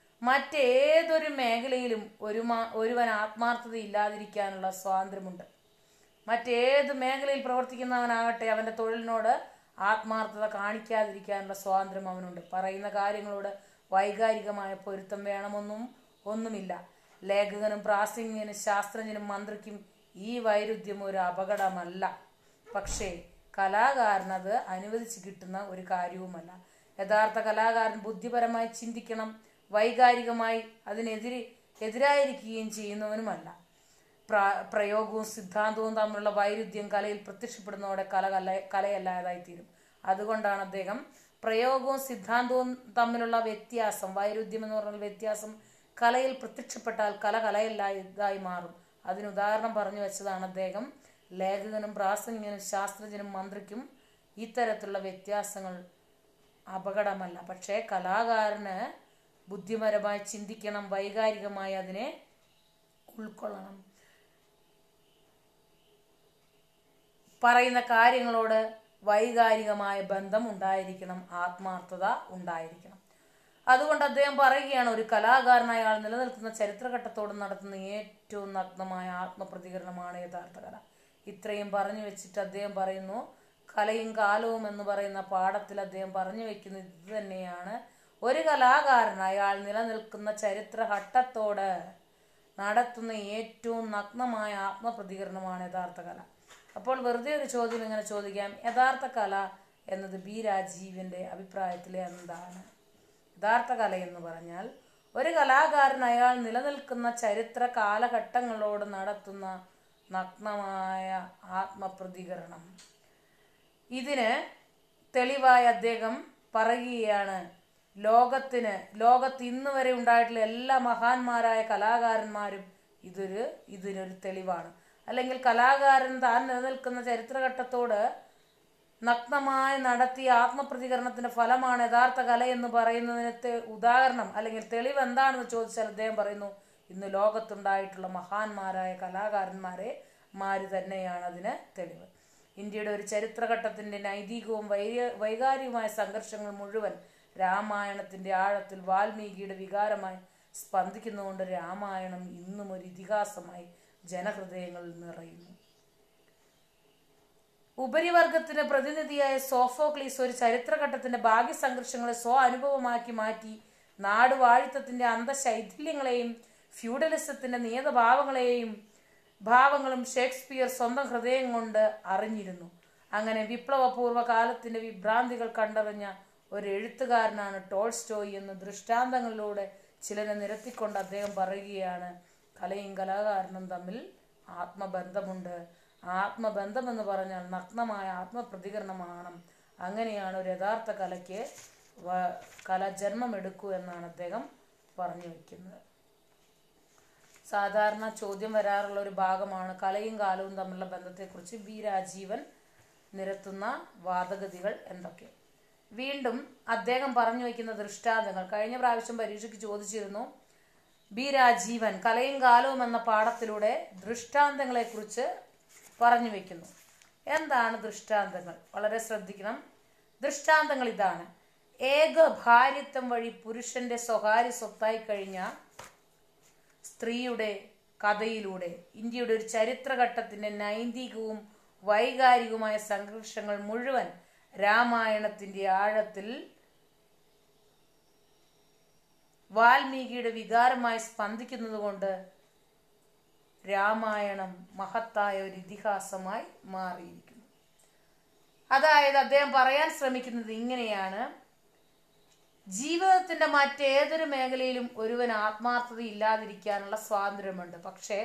മറ്റേതൊരു മേഖലയിലും ഒരു ഒരുവൻ ആത്മാർത്ഥത ഇല്ലാതിരിക്കാനുള്ള സ്വാതന്ത്ര്യമുണ്ട് മറ്റേത് മേഖലയിൽ പ്രവർത്തിക്കുന്നവനാകട്ടെ അവന്റെ തൊഴിലിനോട് ആത്മാർത്ഥത കാണിക്കാതിരിക്കാനുള്ള സ്വാതന്ത്ര്യം അവനുണ്ട് പറയുന്ന കാര്യങ്ങളോട് വൈകാരികമായ പൊരുത്തം വേണമെന്നും ഒന്നുമില്ല ലേഖകനും പ്രാസംഗികനും ശാസ്ത്രജ്ഞനും മന്ത്രിക്കും ഈ വൈരുദ്ധ്യം ഒരു അപകടമല്ല പക്ഷേ കലാകാരൻ അത് അനുവദിച്ച് കിട്ടുന്ന ഒരു കാര്യവുമല്ല യഥാർത്ഥ കലാകാരൻ ബുദ്ധിപരമായി ചിന്തിക്കണം വൈകാരികമായി അതിനെതിരെ എതിരായിരിക്കുകയും ചെയ്യുന്നവനുമല്ല പ്ര- പ്രയോഗവും സിദ്ധാന്തവും തമ്മിലുള്ള വൈരുദ്ധ്യം കലയിൽ പ്രത്യക്ഷപ്പെടുന്നതോടെ കല കല കലയല്ലാതായി തീരും അതുകൊണ്ടാണ് അദ്ദേഹം പ്രയോഗവും സിദ്ധാന്തവും തമ്മിലുള്ള വ്യത്യാസം വൈരുദ്ധ്യം എന്ന് പറഞ്ഞാൽ വ്യത്യാസം കലയിൽ പ്രത്യക്ഷപ്പെട്ടാൽ കല കലയല്ലാതായി മാറും അതിന് ഉദാഹരണം പറഞ്ഞു വെച്ചതാണ് അദ്ദേഹം ലേഖകനും പ്രാസംഗികനും ശാസ്ത്രജ്ഞനും മന്ത്രിക്കും ഇത്തരത്തിലുള്ള വ്യത്യാസങ്ങൾ അപകടമല്ല പക്ഷേ കലാകാരന് ബുദ്ധിപരമായി ചിന്തിക്കണം വൈകാരികമായി അതിനെ ഉൾക്കൊള്ളണം പറയുന്ന കാര്യങ്ങളോട് വൈകാരികമായ ബന്ധം ഉണ്ടായിരിക്കണം ആത്മാർത്ഥത ഉണ്ടായിരിക്കണം അതുകൊണ്ട് അദ്ദേഹം പറയുകയാണ് ഒരു കലാകാരനായ ആൾ നിലനിൽക്കുന്ന ചരിത്രഘട്ടത്തോട് നടത്തുന്ന ഏറ്റവും നഗ്നമായ ആത്മപ്രതികരണമാണ് യഥാർത്ഥ കല ഇത്രയും പറഞ്ഞു വെച്ചിട്ട് അദ്ദേഹം പറയുന്നു കലയും കാലവും എന്ന് പറയുന്ന പാഠത്തിൽ അദ്ദേഹം പറഞ്ഞു വെക്കുന്നത് ഇത് തന്നെയാണ് ഒരു കലാകാരൻ അയാൾ നിലനിൽക്കുന്ന ചരിത്രഘട്ടത്തോട് നടത്തുന്ന ഏറ്റവും നഗ്നമായ ആത്മപ്രതികരണമാണ് യഥാർത്ഥ കല അപ്പോൾ വെറുതെ ഒരു ചോദ്യം ഇങ്ങനെ ചോദിക്കാം യഥാർത്ഥ കല എന്നത് ബി രാജീവിന്റെ അഭിപ്രായത്തിൽ എന്താണ് യഥാർത്ഥ കല എന്ന് പറഞ്ഞാൽ ഒരു കലാകാരൻ അയാൾ നിലനിൽക്കുന്ന ചരിത്ര കാലഘട്ടങ്ങളോട് നടത്തുന്ന നഗ്നമായ ആത്മപ്രതികരണം ഇതിന് തെളിവായി അദ്ദേഹം പറയുകയാണ് ലോകത്തിന് ലോകത്ത് ഇന്ന് വരെ ഉണ്ടായിട്ടുള്ള എല്ലാ മഹാന്മാരായ കലാകാരന്മാരും ഇതൊരു ഇതിനൊരു തെളിവാണ് അല്ലെങ്കിൽ കലാകാരൻ താൻ നിലനിൽക്കുന്ന ചരിത്രഘട്ടത്തോട് നഗ്നമായി നടത്തിയ ആത്മപ്രതികരണത്തിന്റെ ഫലമാണ് യഥാർത്ഥ കല എന്ന് പറയുന്നതിന് തെ- ഉദാഹരണം അല്ലെങ്കിൽ തെളിവ് എന്താണെന്ന് ചോദിച്ചാൽ അദ്ദേഹം പറയുന്നു ഇന്ന് ലോകത്തുണ്ടായിട്ടുള്ള മഹാന്മാരായ കലാകാരന്മാരെ മാര് തന്നെയാണ് അതിന് തെളിവ് ഇന്ത്യയുടെ ഒരു ചരിത്രഘട്ടത്തിന്റെ നൈതികവും വൈയ വൈകാരികമായ സംഘർഷങ്ങൾ മുഴുവൻ രാമായണത്തിന്റെ ആഴത്തിൽ വാൽമീകിയുടെ വികാരമായി സ്പന്ദിക്കുന്നുകൊണ്ട് രാമായണം ഇന്നും ഒരു ഇതിഹാസമായി ജനഹൃദയങ്ങളിൽ നിറയുന്നു ഉപരിവർഗത്തിന് പ്രതിനിധിയായ സോഫോക്ലീസ് ഒരു ചരിത്രഘട്ടത്തിന്റെ ഭാഗ്യ സംഘർഷങ്ങളെ സ്വ അനുഭവമാക്കി മാറ്റി നാടുവാഴിത്തത്തിന്റെ അന്തശൈഥില്യങ്ങളെയും ഫ്യൂഡലിസത്തിന്റെ നിയതഭാവങ്ങളെയും ഭാവങ്ങളും ഷേക്സ്പിയർ സ്വന്തം ഹൃദയം കൊണ്ട് അറിഞ്ഞിരുന്നു അങ്ങനെ വിപ്ലവപൂർവ്വ കാലത്തിന്റെ വിഭ്രാന്തികൾ കണ്ടറിഞ്ഞ ഒരു എഴുത്തുകാരനാണ് ടോൾസ്റ്റോയി എന്ന് ദൃഷ്ടാന്തങ്ങളിലൂടെ ചിലരെ നിരത്തിക്കൊണ്ട് അദ്ദേഹം പറയുകയാണ് കലയും കലാകാരനും തമ്മിൽ ആത്മബന്ധമുണ്ട് ആത്മബന്ധം എന്ന് പറഞ്ഞാൽ നഗ്നമായ ആത്മപ്രതികരണമാണ് അങ്ങനെയാണ് ഒരു യഥാർത്ഥ കലയ്ക്ക് വ- കല ജന്മമെടുക്കൂ എന്നാണ് അദ്ദേഹം പറഞ്ഞു വയ്ക്കുന്നത് സാധാരണ ചോദ്യം വരാറുള്ള ഒരു ഭാഗമാണ് കലയും കാലവും തമ്മിലുള്ള ബന്ധത്തെക്കുറിച്ച് ബി രാജീവൻ നിരത്തുന്ന വാദഗതികൾ എന്തൊക്കെ വീണ്ടും അദ്ദേഹം പറഞ്ഞു വയ്ക്കുന്ന ദൃഷ്ടാന്തങ്ങൾ കഴിഞ്ഞ പ്രാവശ്യം പരീക്ഷയ്ക്ക് ചോദിച്ചിരുന്നു ബി രാജീവൻ കലയും കാലവും എന്ന പാഠത്തിലൂടെ ദൃഷ്ടാന്തങ്ങളെക്കുറിച്ച് പറഞ്ഞു വയ്ക്കുന്നു എന്താണ് ദൃഷ്ടാന്തങ്ങൾ വളരെ ശ്രദ്ധിക്കണം ദൃഷ്ടാന്തങ്ങൾ ഇതാണ് ഏക ഭാര്യത്വം വഴി പുരുഷന്റെ സ്വകാര്യ സ്വത്തായി കഴിഞ്ഞ സ്ത്രീയുടെ കഥയിലൂടെ ഇന്ത്യയുടെ ഒരു ചരിത്രഘട്ടത്തിന്റെ നൈതികവും വൈകാരികവുമായ സംഘർഷങ്ങൾ മുഴുവൻ രാമായണത്തിന്റെ ആഴത്തിൽ വാൽമീകിയുടെ വികാരമായി സ്പന്ദിക്കുന്നതുകൊണ്ട് രാമായണം മഹത്തായ ഒരു ഇതിഹാസമായി മാറിയിരിക്കുന്നു അതായത് അദ്ദേഹം പറയാൻ ശ്രമിക്കുന്നത് ഇങ്ങനെയാണ് ജീവിതത്തിന്റെ മറ്റേതൊരു മേഖലയിലും ഒരുവൻ ആത്മാർത്ഥത ഇല്ലാതിരിക്കാനുള്ള സ്വാതന്ത്ര്യമുണ്ട് പക്ഷേ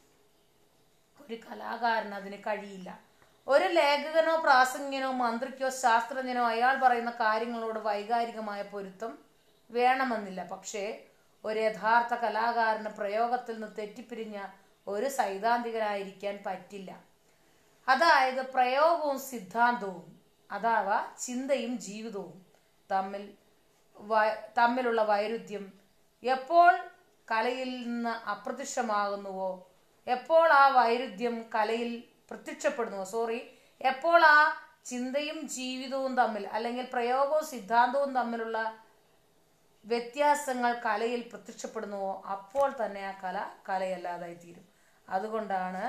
ഒരു കലാകാരന് അതിന് കഴിയില്ല ഒരു ലേഖകനോ പ്രാസംഗികനോ മന്ത്രിക്കോ ശാസ്ത്രജ്ഞനോ അയാൾ പറയുന്ന കാര്യങ്ങളോട് വൈകാരികമായ പൊരുത്തം വേണമെന്നില്ല പക്ഷേ ഒരു യഥാർത്ഥ കലാകാരന് പ്രയോഗത്തിൽ നിന്ന് തെറ്റിപ്പിരിഞ്ഞ ഒരു സൈദ്ധാന്തികനായിരിക്കാൻ പറ്റില്ല അതായത് പ്രയോഗവും സിദ്ധാന്തവും അഥവാ ചിന്തയും ജീവിതവും തമ്മിൽ വ- തമ്മിലുള്ള വൈരുദ്ധ്യം എപ്പോൾ കലയിൽ നിന്ന് അപ്രത്യക്ഷമാകുന്നുവോ എപ്പോൾ ആ വൈരുദ്ധ്യം കലയിൽ പ്രത്യക്ഷപ്പെടുന്നുവോ സോറി എപ്പോൾ ആ ചിന്തയും ജീവിതവും തമ്മിൽ അല്ലെങ്കിൽ പ്രയോഗവും സിദ്ധാന്തവും തമ്മിലുള്ള വ്യത്യാസങ്ങൾ കലയിൽ പ്രത്യക്ഷപ്പെടുന്നുവോ അപ്പോൾ തന്നെ ആ കല കലയല്ലാതായി തീരും അതുകൊണ്ടാണ്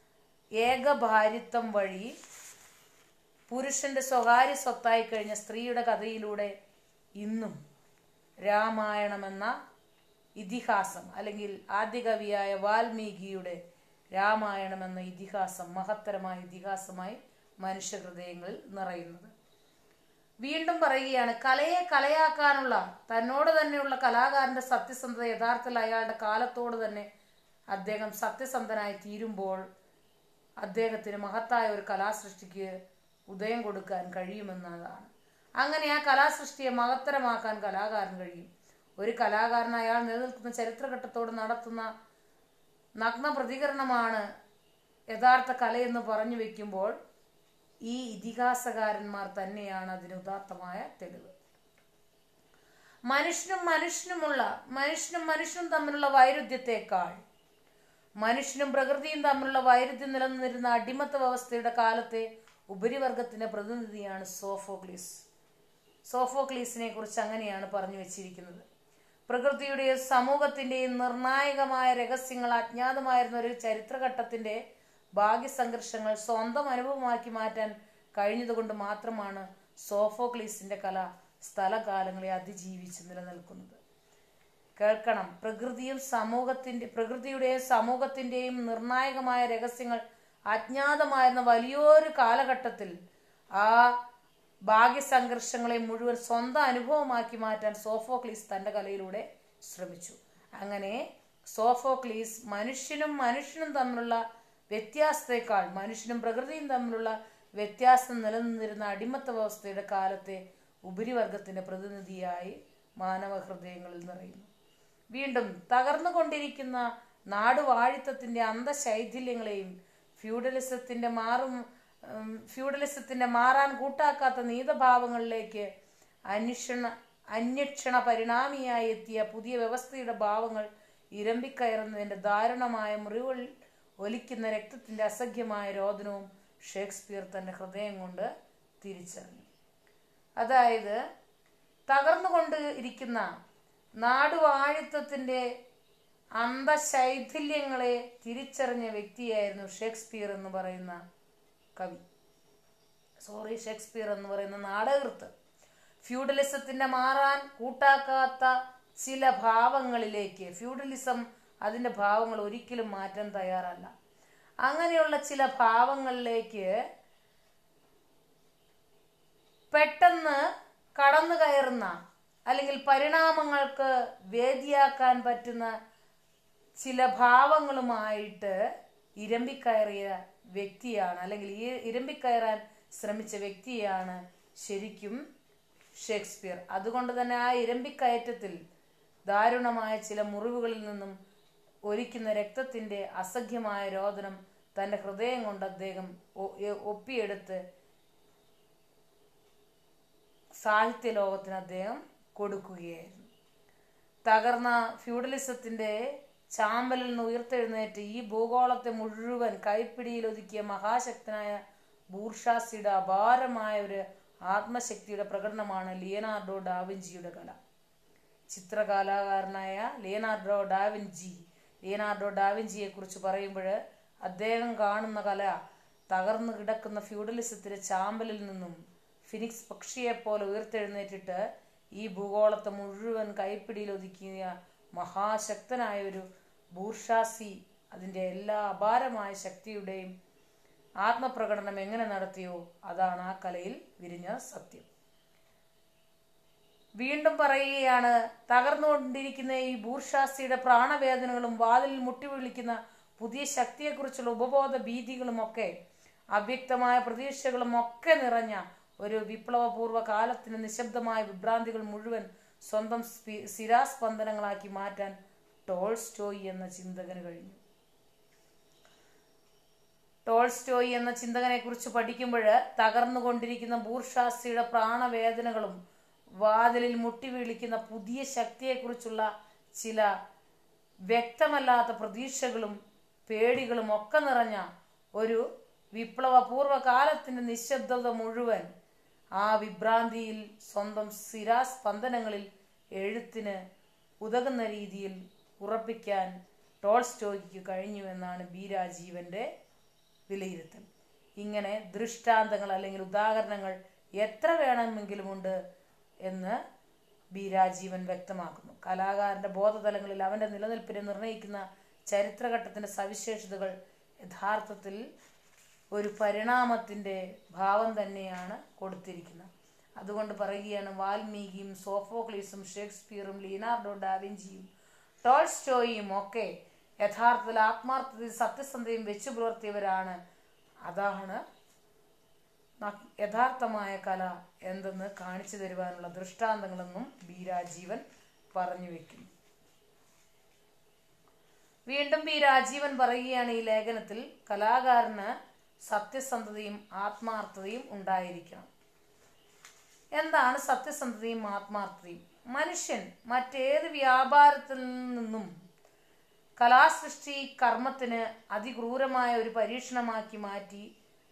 ഏകഭാരിത്വം വഴി പുരുഷന്റെ സ്വകാര്യ സ്വത്തായി കഴിഞ്ഞ സ്ത്രീയുടെ കഥയിലൂടെ ഇന്നും രാമായണം എന്ന ഇതിഹാസം അല്ലെങ്കിൽ ആദ്യകവിയായ വാൽമീകിയുടെ രാമായണം എന്ന ഇതിഹാസം മഹത്തരമായ ഇതിഹാസമായി മനുഷ്യഹൃദയങ്ങളിൽ നിറയുന്നത് വീണ്ടും പറയുകയാണ് കലയെ കലയാക്കാനുള്ള തന്നോട് തന്നെയുള്ള കലാകാരന്റെ സത്യസന്ധത യഥാർത്ഥത്തിൽ അയാളുടെ കാലത്തോട് തന്നെ അദ്ദേഹം സത്യസന്ധനായി തീരുമ്പോൾ അദ്ദേഹത്തിന് മഹത്തായ ഒരു കലാസൃഷ്ടിക്ക് ഉദയം കൊടുക്കാൻ കഴിയുമെന്നതാണ് അങ്ങനെ ആ കലാസൃഷ്ടിയെ മഹത്തരമാക്കാൻ കലാകാരൻ കഴിയും ഒരു കലാകാരൻ അയാൾ നിലനിൽക്കുന്ന ചരിത്രഘട്ടത്തോട് നടത്തുന്ന നഗ്ന പ്രതികരണമാണ് യഥാർത്ഥ കലയെന്ന് പറഞ്ഞു വെക്കുമ്പോൾ ഈ ഇതിഹാസകാരന്മാർ തന്നെയാണ് അതിന് ഉദാത്തമായ തെളിവ് മനുഷ്യനും മനുഷ്യനുമുള്ള മനുഷ്യനും മനുഷ്യനും തമ്മിലുള്ള വൈരുദ്ധ്യത്തെക്കാൾ മനുഷ്യനും പ്രകൃതിയും തമ്മിലുള്ള വൈരുദ്ധ്യം നിലനിന്നിരുന്ന അടിമത്ത വ്യവസ്ഥയുടെ കാലത്തെ ഉപരിവർഗത്തിന്റെ പ്രതിനിധിയാണ് സോഫോക്ലീസ് സോഫോക്ലീസിനെ കുറിച്ച് അങ്ങനെയാണ് പറഞ്ഞു വെച്ചിരിക്കുന്നത് പ്രകൃതിയുടെയും സമൂഹത്തിന്റെയും നിർണായകമായ രഹസ്യങ്ങൾ അജ്ഞാതമായിരുന്ന ഒരു ചരിത്രഘട്ടത്തിന്റെ ഭാഗ്യസംഘർഷങ്ങൾ സ്വന്തം അനുഭവമാക്കി മാറ്റാൻ കഴിഞ്ഞതുകൊണ്ട് മാത്രമാണ് സോഫോക്ലീസിന്റെ കല സ്ഥലകാലങ്ങളെ അതിജീവിച്ച് നിലനിൽക്കുന്നത് കേൾക്കണം പ്രകൃതിയും സമൂഹത്തിന്റെ പ്രകൃതിയുടെയും സമൂഹത്തിന്റെയും നിർണായകമായ രഹസ്യങ്ങൾ അജ്ഞാതമായിരുന്ന വലിയൊരു കാലഘട്ടത്തിൽ ആ ഭാഗ്യസംഘർഷങ്ങളെ മുഴുവൻ സ്വന്തം അനുഭവമാക്കി മാറ്റാൻ സോഫോക്ലീസ് തന്റെ കലയിലൂടെ ശ്രമിച്ചു അങ്ങനെ സോഫോക്ലീസ് മനുഷ്യനും മനുഷ്യനും തമ്മിലുള്ള വ്യത്യാസത്തെക്കാൾ മനുഷ്യനും പ്രകൃതിയും തമ്മിലുള്ള വ്യത്യാസം നിലനിന്നിരുന്ന അടിമത്ത വ്യവസ്ഥയുടെ കാലത്തെ ഉപരിവർഗത്തിന്റെ പ്രതിനിധിയായി മാനവ ഹൃദയങ്ങളിൽ നിറയുന്നു വീണ്ടും തകർന്നുകൊണ്ടിരിക്കുന്ന നാടുവാഴിത്തത്തിന്റെ അന്തശൈഥില്യങ്ങളെയും ഫ്യൂഡലിസത്തിന്റെ മാറും ഉം, ഫ്യൂഡലിസത്തിന്റെ മാറാൻ കൂട്ടാക്കാത്ത നീതഭാവങ്ങളിലേക്ക് അന്വേഷണ അന്വേഷണ പരിണാമിയായി എത്തിയ പുതിയ വ്യവസ്ഥയുടെ ഭാവങ്ങൾ ഇരമ്പിക്കയറുന്നതിന്റെ ദാരുണമായ മുറിവുകൾ ഒലിക്കുന്ന രക്തത്തിന്റെ അസഖ്യമായ രോദനവും ഷേക്സ്പിയർ തന്റെ ഹൃദയം കൊണ്ട് തിരിച്ചറിഞ്ഞു അതായത് തകർന്നുകൊണ്ട് ഇരിക്കുന്ന നാടുവാഴിത്വത്തിന്റെ അന്തശൈഥില്യങ്ങളെ തിരിച്ചറിഞ്ഞ വ്യക്തിയായിരുന്നു ഷേക്സ്പിയർ എന്ന് പറയുന്ന കവി സോറി ഷേക്സ്പിയർ എന്ന് പറയുന്ന നാടകൃത്ത് ഫ്യൂഡലിസത്തിന്റെ മാറാൻ കൂട്ടാക്കാത്ത ചില ഭാവങ്ങളിലേക്ക് ഫ്യൂഡലിസം അതിന്റെ ഭാവങ്ങൾ ഒരിക്കലും മാറ്റാൻ തയ്യാറല്ല അങ്ങനെയുള്ള ചില ഭാവങ്ങളിലേക്ക് പെട്ടെന്ന് കടന്നു കയറുന്ന അല്ലെങ്കിൽ പരിണാമങ്ങൾക്ക് വേദിയാക്കാൻ പറ്റുന്ന ചില ഭാവങ്ങളുമായിട്ട് ഇരമ്പിക്കയറിയ വ്യക്തിയാണ് അല്ലെങ്കിൽ ഈ ഇരമ്പിക്കയറാൻ ശ്രമിച്ച വ്യക്തിയാണ് ശരിക്കും ഷേക്സ്പിയർ അതുകൊണ്ട് തന്നെ ആ ഇരമ്പിക്കയറ്റത്തിൽ ദാരുണമായ ചില മുറിവുകളിൽ നിന്നും ഒലിക്കുന്ന രക്തത്തിന്റെ അസഖ്യമായ രോദനം തന്റെ ഹൃദയം കൊണ്ട് അദ്ദേഹം ഒ- എ- ഒപ്പിയെടുത്ത് സാഹിത്യ ലോകത്തിന് അദ്ദേഹം കൊടുക്കുകയായിരുന്നു തകർന്ന ഫ്യൂഡലിസത്തിന്റെ ചാമ്പലിൽ നിന്ന് ഉയർത്തെഴുന്നേറ്റ് ഈ ഭൂഗോളത്തെ മുഴുവൻ കൈപ്പിടിയിൽ ഒതുക്കിയ മഹാശക്തനായ ബൂർഷാസിയുടെ അപാരമായ ഒരു ആത്മശക്തിയുടെ പ്രകടനമാണ് ലിയനാർഡോ ഡാവിഞ്ചിയുടെ കല ചിത്രകലാകാരനായ ലിയനാർഡോ ഡാവിഞ്ചി ലിയനാർഡോ ഡാവിഞ്ചിയെ കുറിച്ച് പറയുമ്പോൾ അദ്ദേഹം കാണുന്ന കല തകർന്നു കിടക്കുന്ന ഫ്യൂഡലിസത്തിന്റെ ചാമ്പലിൽ നിന്നും ഫിനിക്സ് പക്ഷിയെപ്പോലെ ഉയർത്തെഴുന്നേറ്റിട്ട് ഈ ഭൂഗോളത്തെ മുഴുവൻ കൈപ്പിടിയിൽ ഒതുക്കിയ മഹാശക്തനായ ഒരു ബൂർഷാസി അതിൻ്റെ എല്ലാ അപാരമായ ശക്തിയുടെയും ആത്മപ്രകടനം എങ്ങനെ നടത്തിയോ അതാണ് ആ കലയിൽ വിരിഞ്ഞ സത്യം വീണ്ടും പറയുകയാണ് തകർന്നുകൊണ്ടിരിക്കുന്ന ഈ ബൂർഷാസിയുടെ പ്രാണവേദനകളും വാതിലിൽ മുട്ടിവിളിക്കുന്ന പുതിയ ശക്തിയെക്കുറിച്ചുള്ള ഉപബോധ ഭീതികളും ഒക്കെ അവ്യക്തമായ പ്രതീക്ഷകളും ഒക്കെ നിറഞ്ഞ ഒരു വിപ്ലവപൂർവ്വ കാലത്തിന് നിശബ്ദമായ വിഭ്രാന്തികൾ മുഴുവൻ സ്വന്തം സ്പി- സ്ഥിരാസ്പന്ദനങ്ങളാക്കി മാറ്റാൻ ടോൾസ്റ്റോയി എന്ന ചിന്തകന് കഴിഞ്ഞു ടോൾസ്റ്റോയി എന്ന ചിന്തകനെ കുറിച്ച് പഠിക്കുമ്പോൾ തകർന്നുകൊണ്ടിരിക്കുന്ന ബൂർഷാസിയുടെ പ്രാണവേദനകളും വാതിലിൽ മുട്ടി വീളിക്കുന്ന പുതിയ ശക്തിയെക്കുറിച്ചുള്ള ചില വ്യക്തമല്ലാത്ത പ്രതീക്ഷകളും പേടികളും ഒക്കെ നിറഞ്ഞ ഒരു വിപ്ലവപൂർവ്വ കാലത്തിന്റെ നിശബ്ദത മുഴുവൻ ആ വിഭ്രാന്തിയിൽ സ്വന്തം സ്ഥിരാസ്പന്ദനങ്ങളിൽ എഴുത്തിന് ഉതകുന്ന രീതിയിൽ ഉറപ്പിക്കാൻ ടോൾസ്റ്റോയ്ക്ക് കഴിഞ്ഞു എന്നാണ് ബി രാജീവന്റെ വിലയിരുത്തൽ ഇങ്ങനെ ദൃഷ്ടാന്തങ്ങൾ അല്ലെങ്കിൽ ഉദാഹരണങ്ങൾ എത്ര വേണമെങ്കിലുമുണ്ട് എന്ന് ബി രാജീവൻ വ്യക്തമാക്കുന്നു കലാകാരന്റെ ബോധതലങ്ങളിൽ അവന്റെ നിലനിൽപ്പിനെ നിർണ്ണയിക്കുന്ന ചരിത്രഘട്ടത്തിന്റെ സവിശേഷതകൾ യഥാർത്ഥത്തിൽ ഒരു പരിണാമത്തിന്റെ ഭാവം തന്നെയാണ് കൊടുത്തിരിക്കുന്നത് അതുകൊണ്ട് പറയുകയാണ് വാൽമീകിയും സോഫോക്ലീസും ഷേക്സ്പിയറും ലിയനാർഡോ ഡാവിഞ്ചിയും ടോൾസ്റ്റോയും ഒക്കെ യഥാർത്ഥത്തിൽ ആത്മാർത്ഥതയും സത്യസന്ധതയും വെച്ചു പുലർത്തിയവരാണ് അതാണ് ന- യഥാർത്ഥമായ കല എന്തെന്ന് കാണിച്ചു തരുവാനുള്ള ദൃഷ്ടാന്തങ്ങളെന്നും ബി രാജീവൻ പറഞ്ഞു വെക്കുന്നു വീണ്ടും ബി രാജീവൻ പറയുകയാണ് ഈ ലേഖനത്തിൽ കലാകാരന് സത്യസന്ധതയും ആത്മാർത്ഥതയും ഉണ്ടായിരിക്കണം എന്താണ് സത്യസന്ധതയും ആത്മാർത്ഥതയും മനുഷ്യൻ മറ്റേത് വ്യാപാരത്തിൽ നിന്നും കലാസൃഷ്ടി കർമ്മത്തിന് അതിക്രൂരമായ ഒരു പരീക്ഷണമാക്കി മാറ്റി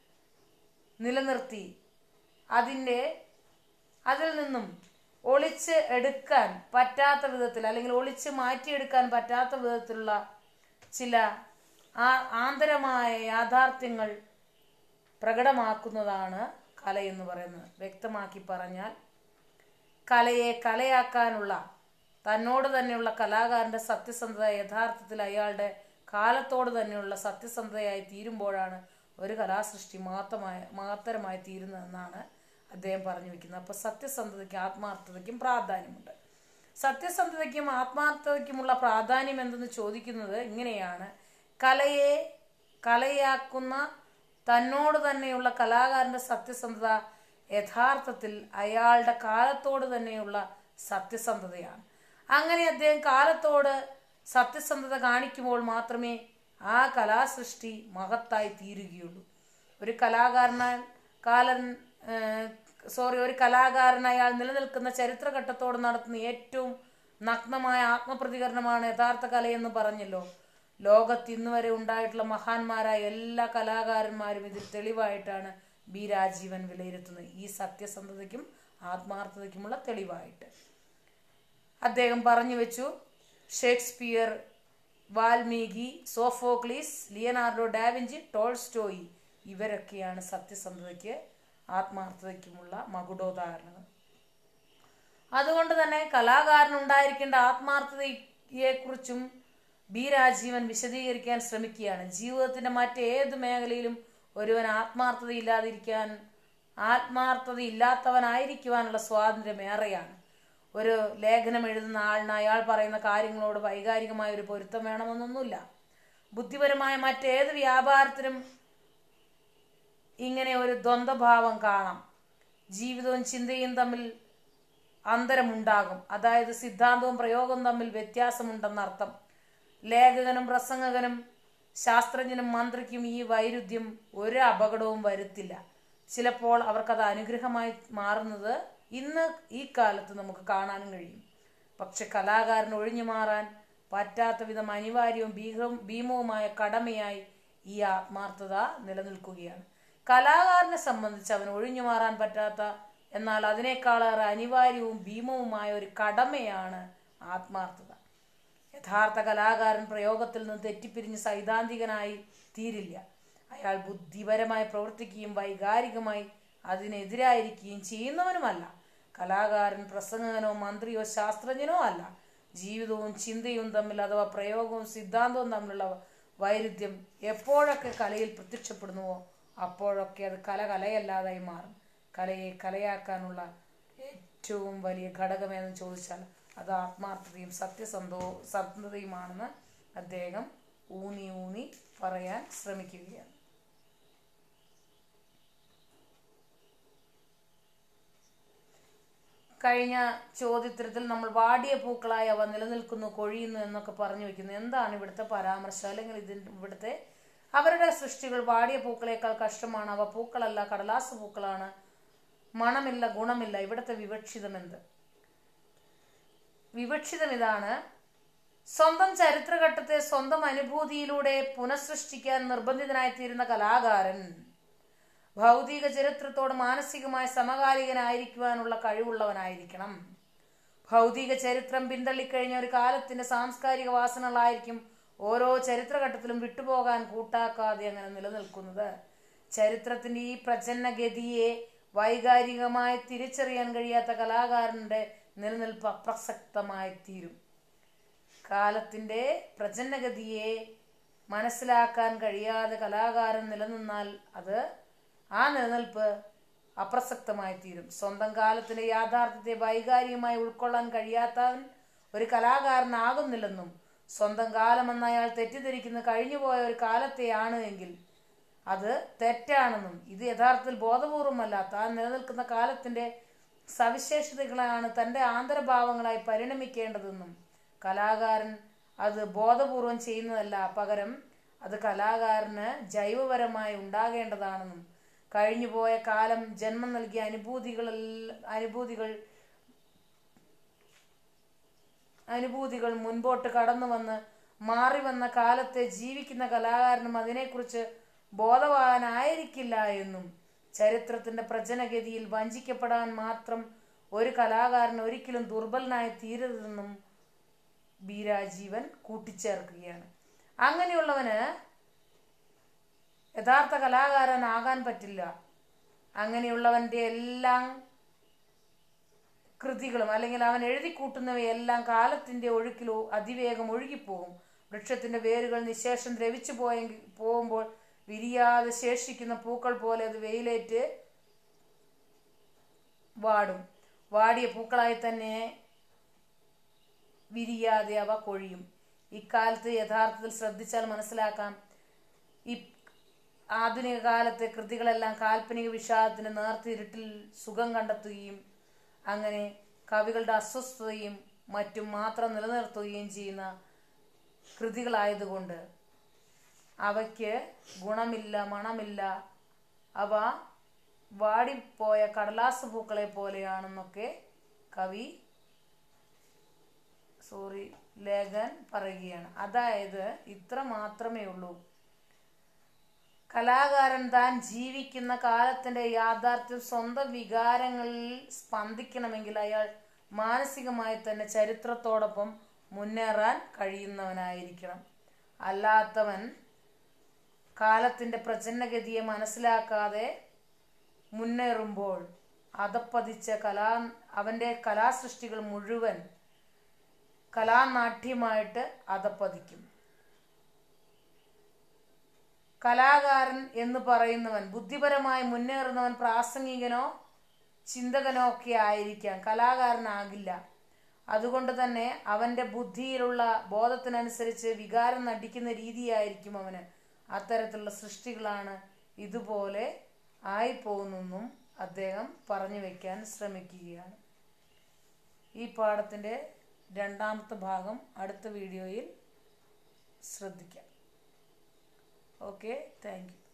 നിലനിർത്തി അതിൻ്റെ അതിൽ നിന്നും ഒളിച്ച് എടുക്കാൻ പറ്റാത്ത വിധത്തിൽ അല്ലെങ്കിൽ ഒളിച്ച് മാറ്റിയെടുക്കാൻ പറ്റാത്ത വിധത്തിലുള്ള ചില ആ- ആന്തരമായ യാഥാർത്ഥ്യങ്ങൾ പ്രകടമാക്കുന്നതാണ് കല എന്ന് പറയുന്നത് വ്യക്തമാക്കി പറഞ്ഞാൽ കലയെ കലയാക്കാനുള്ള തന്നോട് തന്നെയുള്ള കലാകാരന്റെ സത്യസന്ധത യഥാർത്ഥത്തിൽ അയാളുടെ കാലത്തോട് തന്നെയുള്ള സത്യസന്ധതയായി തീരുമ്പോഴാണ് ഒരു കലാസൃഷ്ടി മാത്രമായ മഹത്തരമായി തീരുന്നതെന്നാണ് അദ്ദേഹം പറഞ്ഞു വെക്കുന്നത് അപ്പോൾ സത്യസന്ധതയ്ക്കും ആത്മാർത്ഥതയ്ക്കും പ്രാധാന്യമുണ്ട് സത്യസന്ധതയ്ക്കും ആത്മാർത്ഥതയ്ക്കുമുള്ള പ്രാധാന്യം എന്തെന്ന് ചോദിക്കുന്നത് ഇങ്ങനെയാണ് കലയെ കലയാക്കുന്ന തന്നോട് തന്നെയുള്ള കലാകാരന്റെ സത്യസന്ധത യഥാർത്ഥത്തിൽ അയാളുടെ കാലത്തോട് തന്നെയുള്ള സത്യസന്ധതയാണ് അങ്ങനെ അദ്ദേഹം കാലത്തോട് സത്യസന്ധത കാണിക്കുമ്പോൾ മാത്രമേ ആ കലാസൃഷ്ടി മഹത്തായി തീരുകയുള്ളൂ ഒരു കലാകാരന കാലൻ സോറി ഒരു കലാകാരൻ അയാൾ നിലനിൽക്കുന്ന ചരിത്രഘട്ടത്തോട് നടത്തുന്ന ഏറ്റവും നഗ്നമായ ആത്മപ്രതികരണമാണ് യഥാർത്ഥ കലയെന്ന് പറഞ്ഞല്ലോ ലോകത്ത് ഇന്ന് വരെ ഉണ്ടായിട്ടുള്ള മഹാന്മാരായ എല്ലാ കലാകാരന്മാരും ഇതിൽ തെളിവായിട്ടാണ് ബി രാജീവൻ വിലയിരുത്തുന്നത് ഈ സത്യസന്ധതയ്ക്കും ആത്മാർത്ഥതയ്ക്കുമുള്ള തെളിവായിട്ട് അദ്ദേഹം പറഞ്ഞു വെച്ചു Shakespeare Valmiki Sophocles Leonardo da Vinci Tolstoy ഇവരൊക്കെയാണ് സത്യസന്ധതയ്ക്ക് ആത്മാർത്ഥതയ്ക്കുമുള്ള മകുടോദാഹരണങ്ങൾ അതുകൊണ്ട് തന്നെ കലാകാരൻ ഉണ്ടായിരിക്കേണ്ട ആത്മാർത്ഥതയെക്കുറിച്ചും ബി രാജീവൻ വിശദീകരിക്കാൻ ശ്രമിക്കുകയാണ് ജീവിതത്തിന്റെ മറ്റേത് മേഖലയിലും ഒരുവൻ ആത്മാർത്ഥതയില്ലാതിരിക്കാൻ ആത്മാർത്ഥത ഇല്ലാത്തവനായിരിക്കുവാനുള്ള സ്വാതന്ത്ര്യം ഏറെയാണ് ഒരു ലേഖനം എഴുതുന്ന ആളിന് അയാൾ പറയുന്ന കാര്യങ്ങളോട് വൈകാരികമായ ഒരു പൊരുത്തം വേണമെന്നൊന്നുമില്ല ബുദ്ധിപരമായ മറ്റേത് വ്യാപാരത്തിനും ഇങ്ങനെ ഒരു ദ്വന്ദ്ഭാവം കാണാം ജീവിതവും ചിന്തയും തമ്മിൽ അന്തരമുണ്ടാകും അതായത് സിദ്ധാന്തവും പ്രയോഗവും തമ്മിൽ വ്യത്യാസമുണ്ടെന്നർത്ഥം ലേഖകനും പ്രസംഗകനും ശാസ്ത്രജ്ഞനും മന്ത്രിക്കും ഈ വൈരുദ്ധ്യം ഒരു അപകടവും വരുത്തില്ല ചിലപ്പോൾ അവർക്കത് അനുഗ്രഹമായി മാറുന്നത് ഇന്ന് ഈ കാലത്ത് നമുക്ക് കാണാനും കഴിയും പക്ഷെ കലാകാരന് ഒഴിഞ്ഞു മാറാൻ പറ്റാത്ത വിധം അനിവാര്യവും ഭീകരവും ഭീമവുമായ കടമയായി ഈ ആത്മാർത്ഥത നിലനിൽക്കുകയാണ് കലാകാരനെ സംബന്ധിച്ച് അവന് ഒഴിഞ്ഞു മാറാൻ പറ്റാത്ത എന്നാൽ അതിനേക്കാളേറെ അനിവാര്യവും ഭീമവുമായ ഒരു കടമയാണ് ആത്മാർത്ഥത യഥാർത്ഥ കലാകാരൻ പ്രയോഗത്തിൽ നിന്ന് തെറ്റിപ്പിരിഞ്ഞ് സൈദ്ധാന്തികനായി തീരില്ല അയാൾ ബുദ്ധിപരമായി പ്രവർത്തിക്കുകയും വൈകാരികമായി അതിനെതിരായിരിക്കുകയും ചെയ്യുന്നവനുമല്ല കലാകാരൻ പ്രസംഗകനോ മന്ത്രിയോ ശാസ്ത്രജ്ഞനോ അല്ല ജീവിതവും ചിന്തയും തമ്മിൽ അഥവാ പ്രയോഗവും സിദ്ധാന്തവും തമ്മിലുള്ള വൈരുദ്ധ്യം എപ്പോഴൊക്കെ കലയിൽ പ്രത്യക്ഷപ്പെടുന്നുവോ അപ്പോഴൊക്കെ അത് കല കലയല്ലാതായി മാറും കലയെ കലയാക്കാനുള്ള ഏറ്റവും വലിയ ഘടകമേന്ന് ചോദിച്ചാൽ അത് ആത്മാർത്ഥതയും സത്യസന്ധോ സന്ധതയുമാണെന്ന് അദ്ദേഹം ഊന്നി ഊന്നി പറയാൻ ശ്രമിക്കുകയാണ് കഴിഞ്ഞ ചോദ്യോത്തരത്തിൽ നമ്മൾ വാടിയ പൂക്കളായി അവ നിലനിൽക്കുന്നു കൊഴിയുന്നു എന്നൊക്കെ പറഞ്ഞു വെക്കുന്നു എന്താണ് ഇവിടുത്തെ പരാമർശം അല്ലെങ്കിൽ ഇതിൻ്റെ ഇവിടുത്തെ അവരുടെ സൃഷ്ടികൾ വാടിയ പൂക്കളേക്കാൾ കഷ്ടമാണ് അവ പൂക്കളല്ല കടലാസ് പൂക്കളാണ് മണമില്ല ഗുണമില്ല ഇവിടുത്തെ വിവക്ഷിതം എന്ത് വിവക്ഷിതം ഇതാണ് സ്വന്തം ചരിത്രഘട്ടത്തെ സ്വന്തം അനുഭൂതിയിലൂടെ പുനഃസൃഷ്ടിക്കാൻ നിർബന്ധിതനായിത്തീരുന്ന കലാകാരൻ ഭൗതിക ചരിത്രത്തോട് മാനസികമായി സമകാലികനായിരിക്കുവാനുള്ള കഴിവുള്ളവനായിരിക്കണം ഭൗതിക ചരിത്രം പിന്തള്ളിക്കഴിഞ്ഞ ഒരു കാലത്തിന്റെ സാംസ്കാരിക വാസനകളായിരിക്കും ഓരോ ചരിത്രഘട്ടത്തിലും വിട്ടുപോകാൻ കൂട്ടാക്കാതെ അങ്ങനെ നിലനിൽക്കുന്നത് ചരിത്രത്തിന്റെ ഈ പ്രചന്നഗതിയെ വൈകാരികമായി തിരിച്ചറിയാൻ കഴിയാത്ത കലാകാരന്റെ നിലനിൽപ്പ് അപ്രസക്തമായി തീരും കാലത്തിന്റെ പ്രചന്നഗതിയെ മനസ്സിലാക്കാൻ കഴിയാതെ കലാകാരൻ നിലനിന്നാൽ അത് ആ നിലനിൽപ്പ് അപ്രസക്തമായി തീരും സ്വന്തം കാലത്തിന്റെ യാഥാർത്ഥ്യത്തെ വൈകാരികമായി ഉൾക്കൊള്ളാൻ കഴിയാത്തവൻ ഒരു കലാകാരനാകുന്നില്ലെന്നും സ്വന്തം കാലമെന്ന് അയാൾ തെറ്റിദ്ധരിക്കുന്ന കഴിഞ്ഞുപോയ ഒരു കാലത്തെയാണ് എങ്കിൽ അത് തെറ്റാണെന്നും ഇത് യഥാർത്ഥത്തിൽ ബോധപൂർവമല്ല താൻ നിലനിൽക്കുന്ന കാലത്തിന്റെ സവിശേഷതകളാണ് തന്റെ ആന്തരഭാവങ്ങളായി പരിണമിക്കേണ്ടതെന്നും കലാകാരൻ അത് ബോധപൂർവം ചെയ്യുന്നതല്ല പകരം അത് കലാകാരന് ജൈവപരമായി ഉണ്ടാകേണ്ടതാണെന്നും കഴിഞ്ഞുപോയ കാലം ജന്മം നൽകിയ അനുഭൂതികളിൽ അനുഭൂതികൾ അനുഭൂതികൾ മുൻപോട്ട് കടന്നു വന്ന് മാറി വന്ന കാലത്തെ ജീവിക്കുന്ന കലാകാരനും അതിനെക്കുറിച്ച് ബോധവാനായിരിക്കില്ല എന്നും ചരിത്രത്തിന്റെ പ്രചനഗതിയിൽ വഞ്ചിക്കപ്പെടാൻ മാത്രം ഒരു കലാകാരൻ ഒരിക്കലും ദുർബലനായി തീരരുതെന്നും ബി രാജീവൻ കൂട്ടിച്ചേർക്കുകയാണ് അങ്ങനെയുള്ളവന് യഥാർത്ഥ കലാകാരനാകാൻ പറ്റില്ല അങ്ങനെയുള്ളവന്റെ എല്ലാം കൃതികളും അല്ലെങ്കിൽ അവൻ എഴുതി കൂട്ടുന്നവയെല്ലാം കാലത്തിന്റെ ഒഴുക്കിലോ അതിവേഗം ഒഴുകിപ്പോകും വൃക്ഷത്തിന്റെ വേരുകൾ നിശേഷം ദ്രവിച്ചു പോയെങ്കിൽ പോകുമ്പോൾ വിരിയാതെ ശേഷിക്കുന്ന പൂക്കൾ പോലെ അത് വെയിലേറ്റ് വാടും വാടിയ പൂക്കളായി തന്നെ വിരിയാതെ അവ കൊഴിയും ഇക്കാലത്ത് യഥാർത്ഥത്തിൽ ശ്രദ്ധിച്ചാൽ മനസ്സിലാക്കാം ഈ ആധുനിക കാലത്തെ കൃതികളെല്ലാം കാൽപ്പനിക വിഷാദത്തിന്റെ നേർത്തിരുട്ടിൽ സുഖം കണ്ടെത്തുകയും അങ്ങനെ കവികളുടെ അസ്വസ്ഥതയും മറ്റും മാത്രം നിലനിർത്തുകയും ചെയ്യുന്ന കൃതികളായതുകൊണ്ട് അവയ്ക്ക് ഗുണമില്ല മണമില്ല അവ വാടിപ്പോയ കടലാസ് പൂക്കളെ പോലെയാണെന്നൊക്കെ കവി സോറി ലേഖൻ പറയുകയാണ് അതായത് ഇത്ര മാത്രമേ ഉള്ളൂ കലാകാരൻ താൻ ജീവിക്കുന്ന കാലത്തിന്റെ യാഥാർത്ഥ്യം സ്വന്തം വികാരങ്ങളിൽ സ്പന്ദിക്കണമെങ്കിൽ അയാൾ മാനസികമായി തന്നെ ചരിത്രത്തോടൊപ്പം മുന്നേറാൻ കഴിയുന്നവനായിരിക്കണം അല്ലാത്തവൻ കാലത്തിന്റെ പ്രചന്നഗതിയെ മനസ്സിലാക്കാതെ മുന്നേറുമ്പോൾ അതപ്പതിച്ച കലാ അവന്റെ കലാസൃഷ്ടികൾ മുഴുവൻ കലാനാട്യമായിട്ട് അതപ്പതിക്കും കലാകാരൻ എന്ന് പറയുന്നവൻ ബുദ്ധിപരമായി മുന്നേറുന്നവൻ പ്രാസംഗികനോ ചിന്തകനോ ഒക്കെ ആയിരിക്കാം കലാകാരനാകില്ല അതുകൊണ്ട് തന്നെ അവൻ്റെ ബുദ്ധിയിലുള്ള ബോധത്തിനനുസരിച്ച് വികാരം നടിക്കുന്ന രീതിയായിരിക്കും അവന് അത്തരത്തിലുള്ള സൃഷ്ടികളാണ് ഇതുപോലെ ആയിപ്പോകുന്നെന്നും അദ്ദേഹം പറഞ്ഞു വയ്ക്കാൻ ശ്രമിക്കുകയാണ് ഈ പാഠത്തിൻ്റെ രണ്ടാമത്തെ ഭാഗം അടുത്ത വീഡിയോയിൽ ശ്രദ്ധിക്കാം ഓക്കെ താങ്ക് യു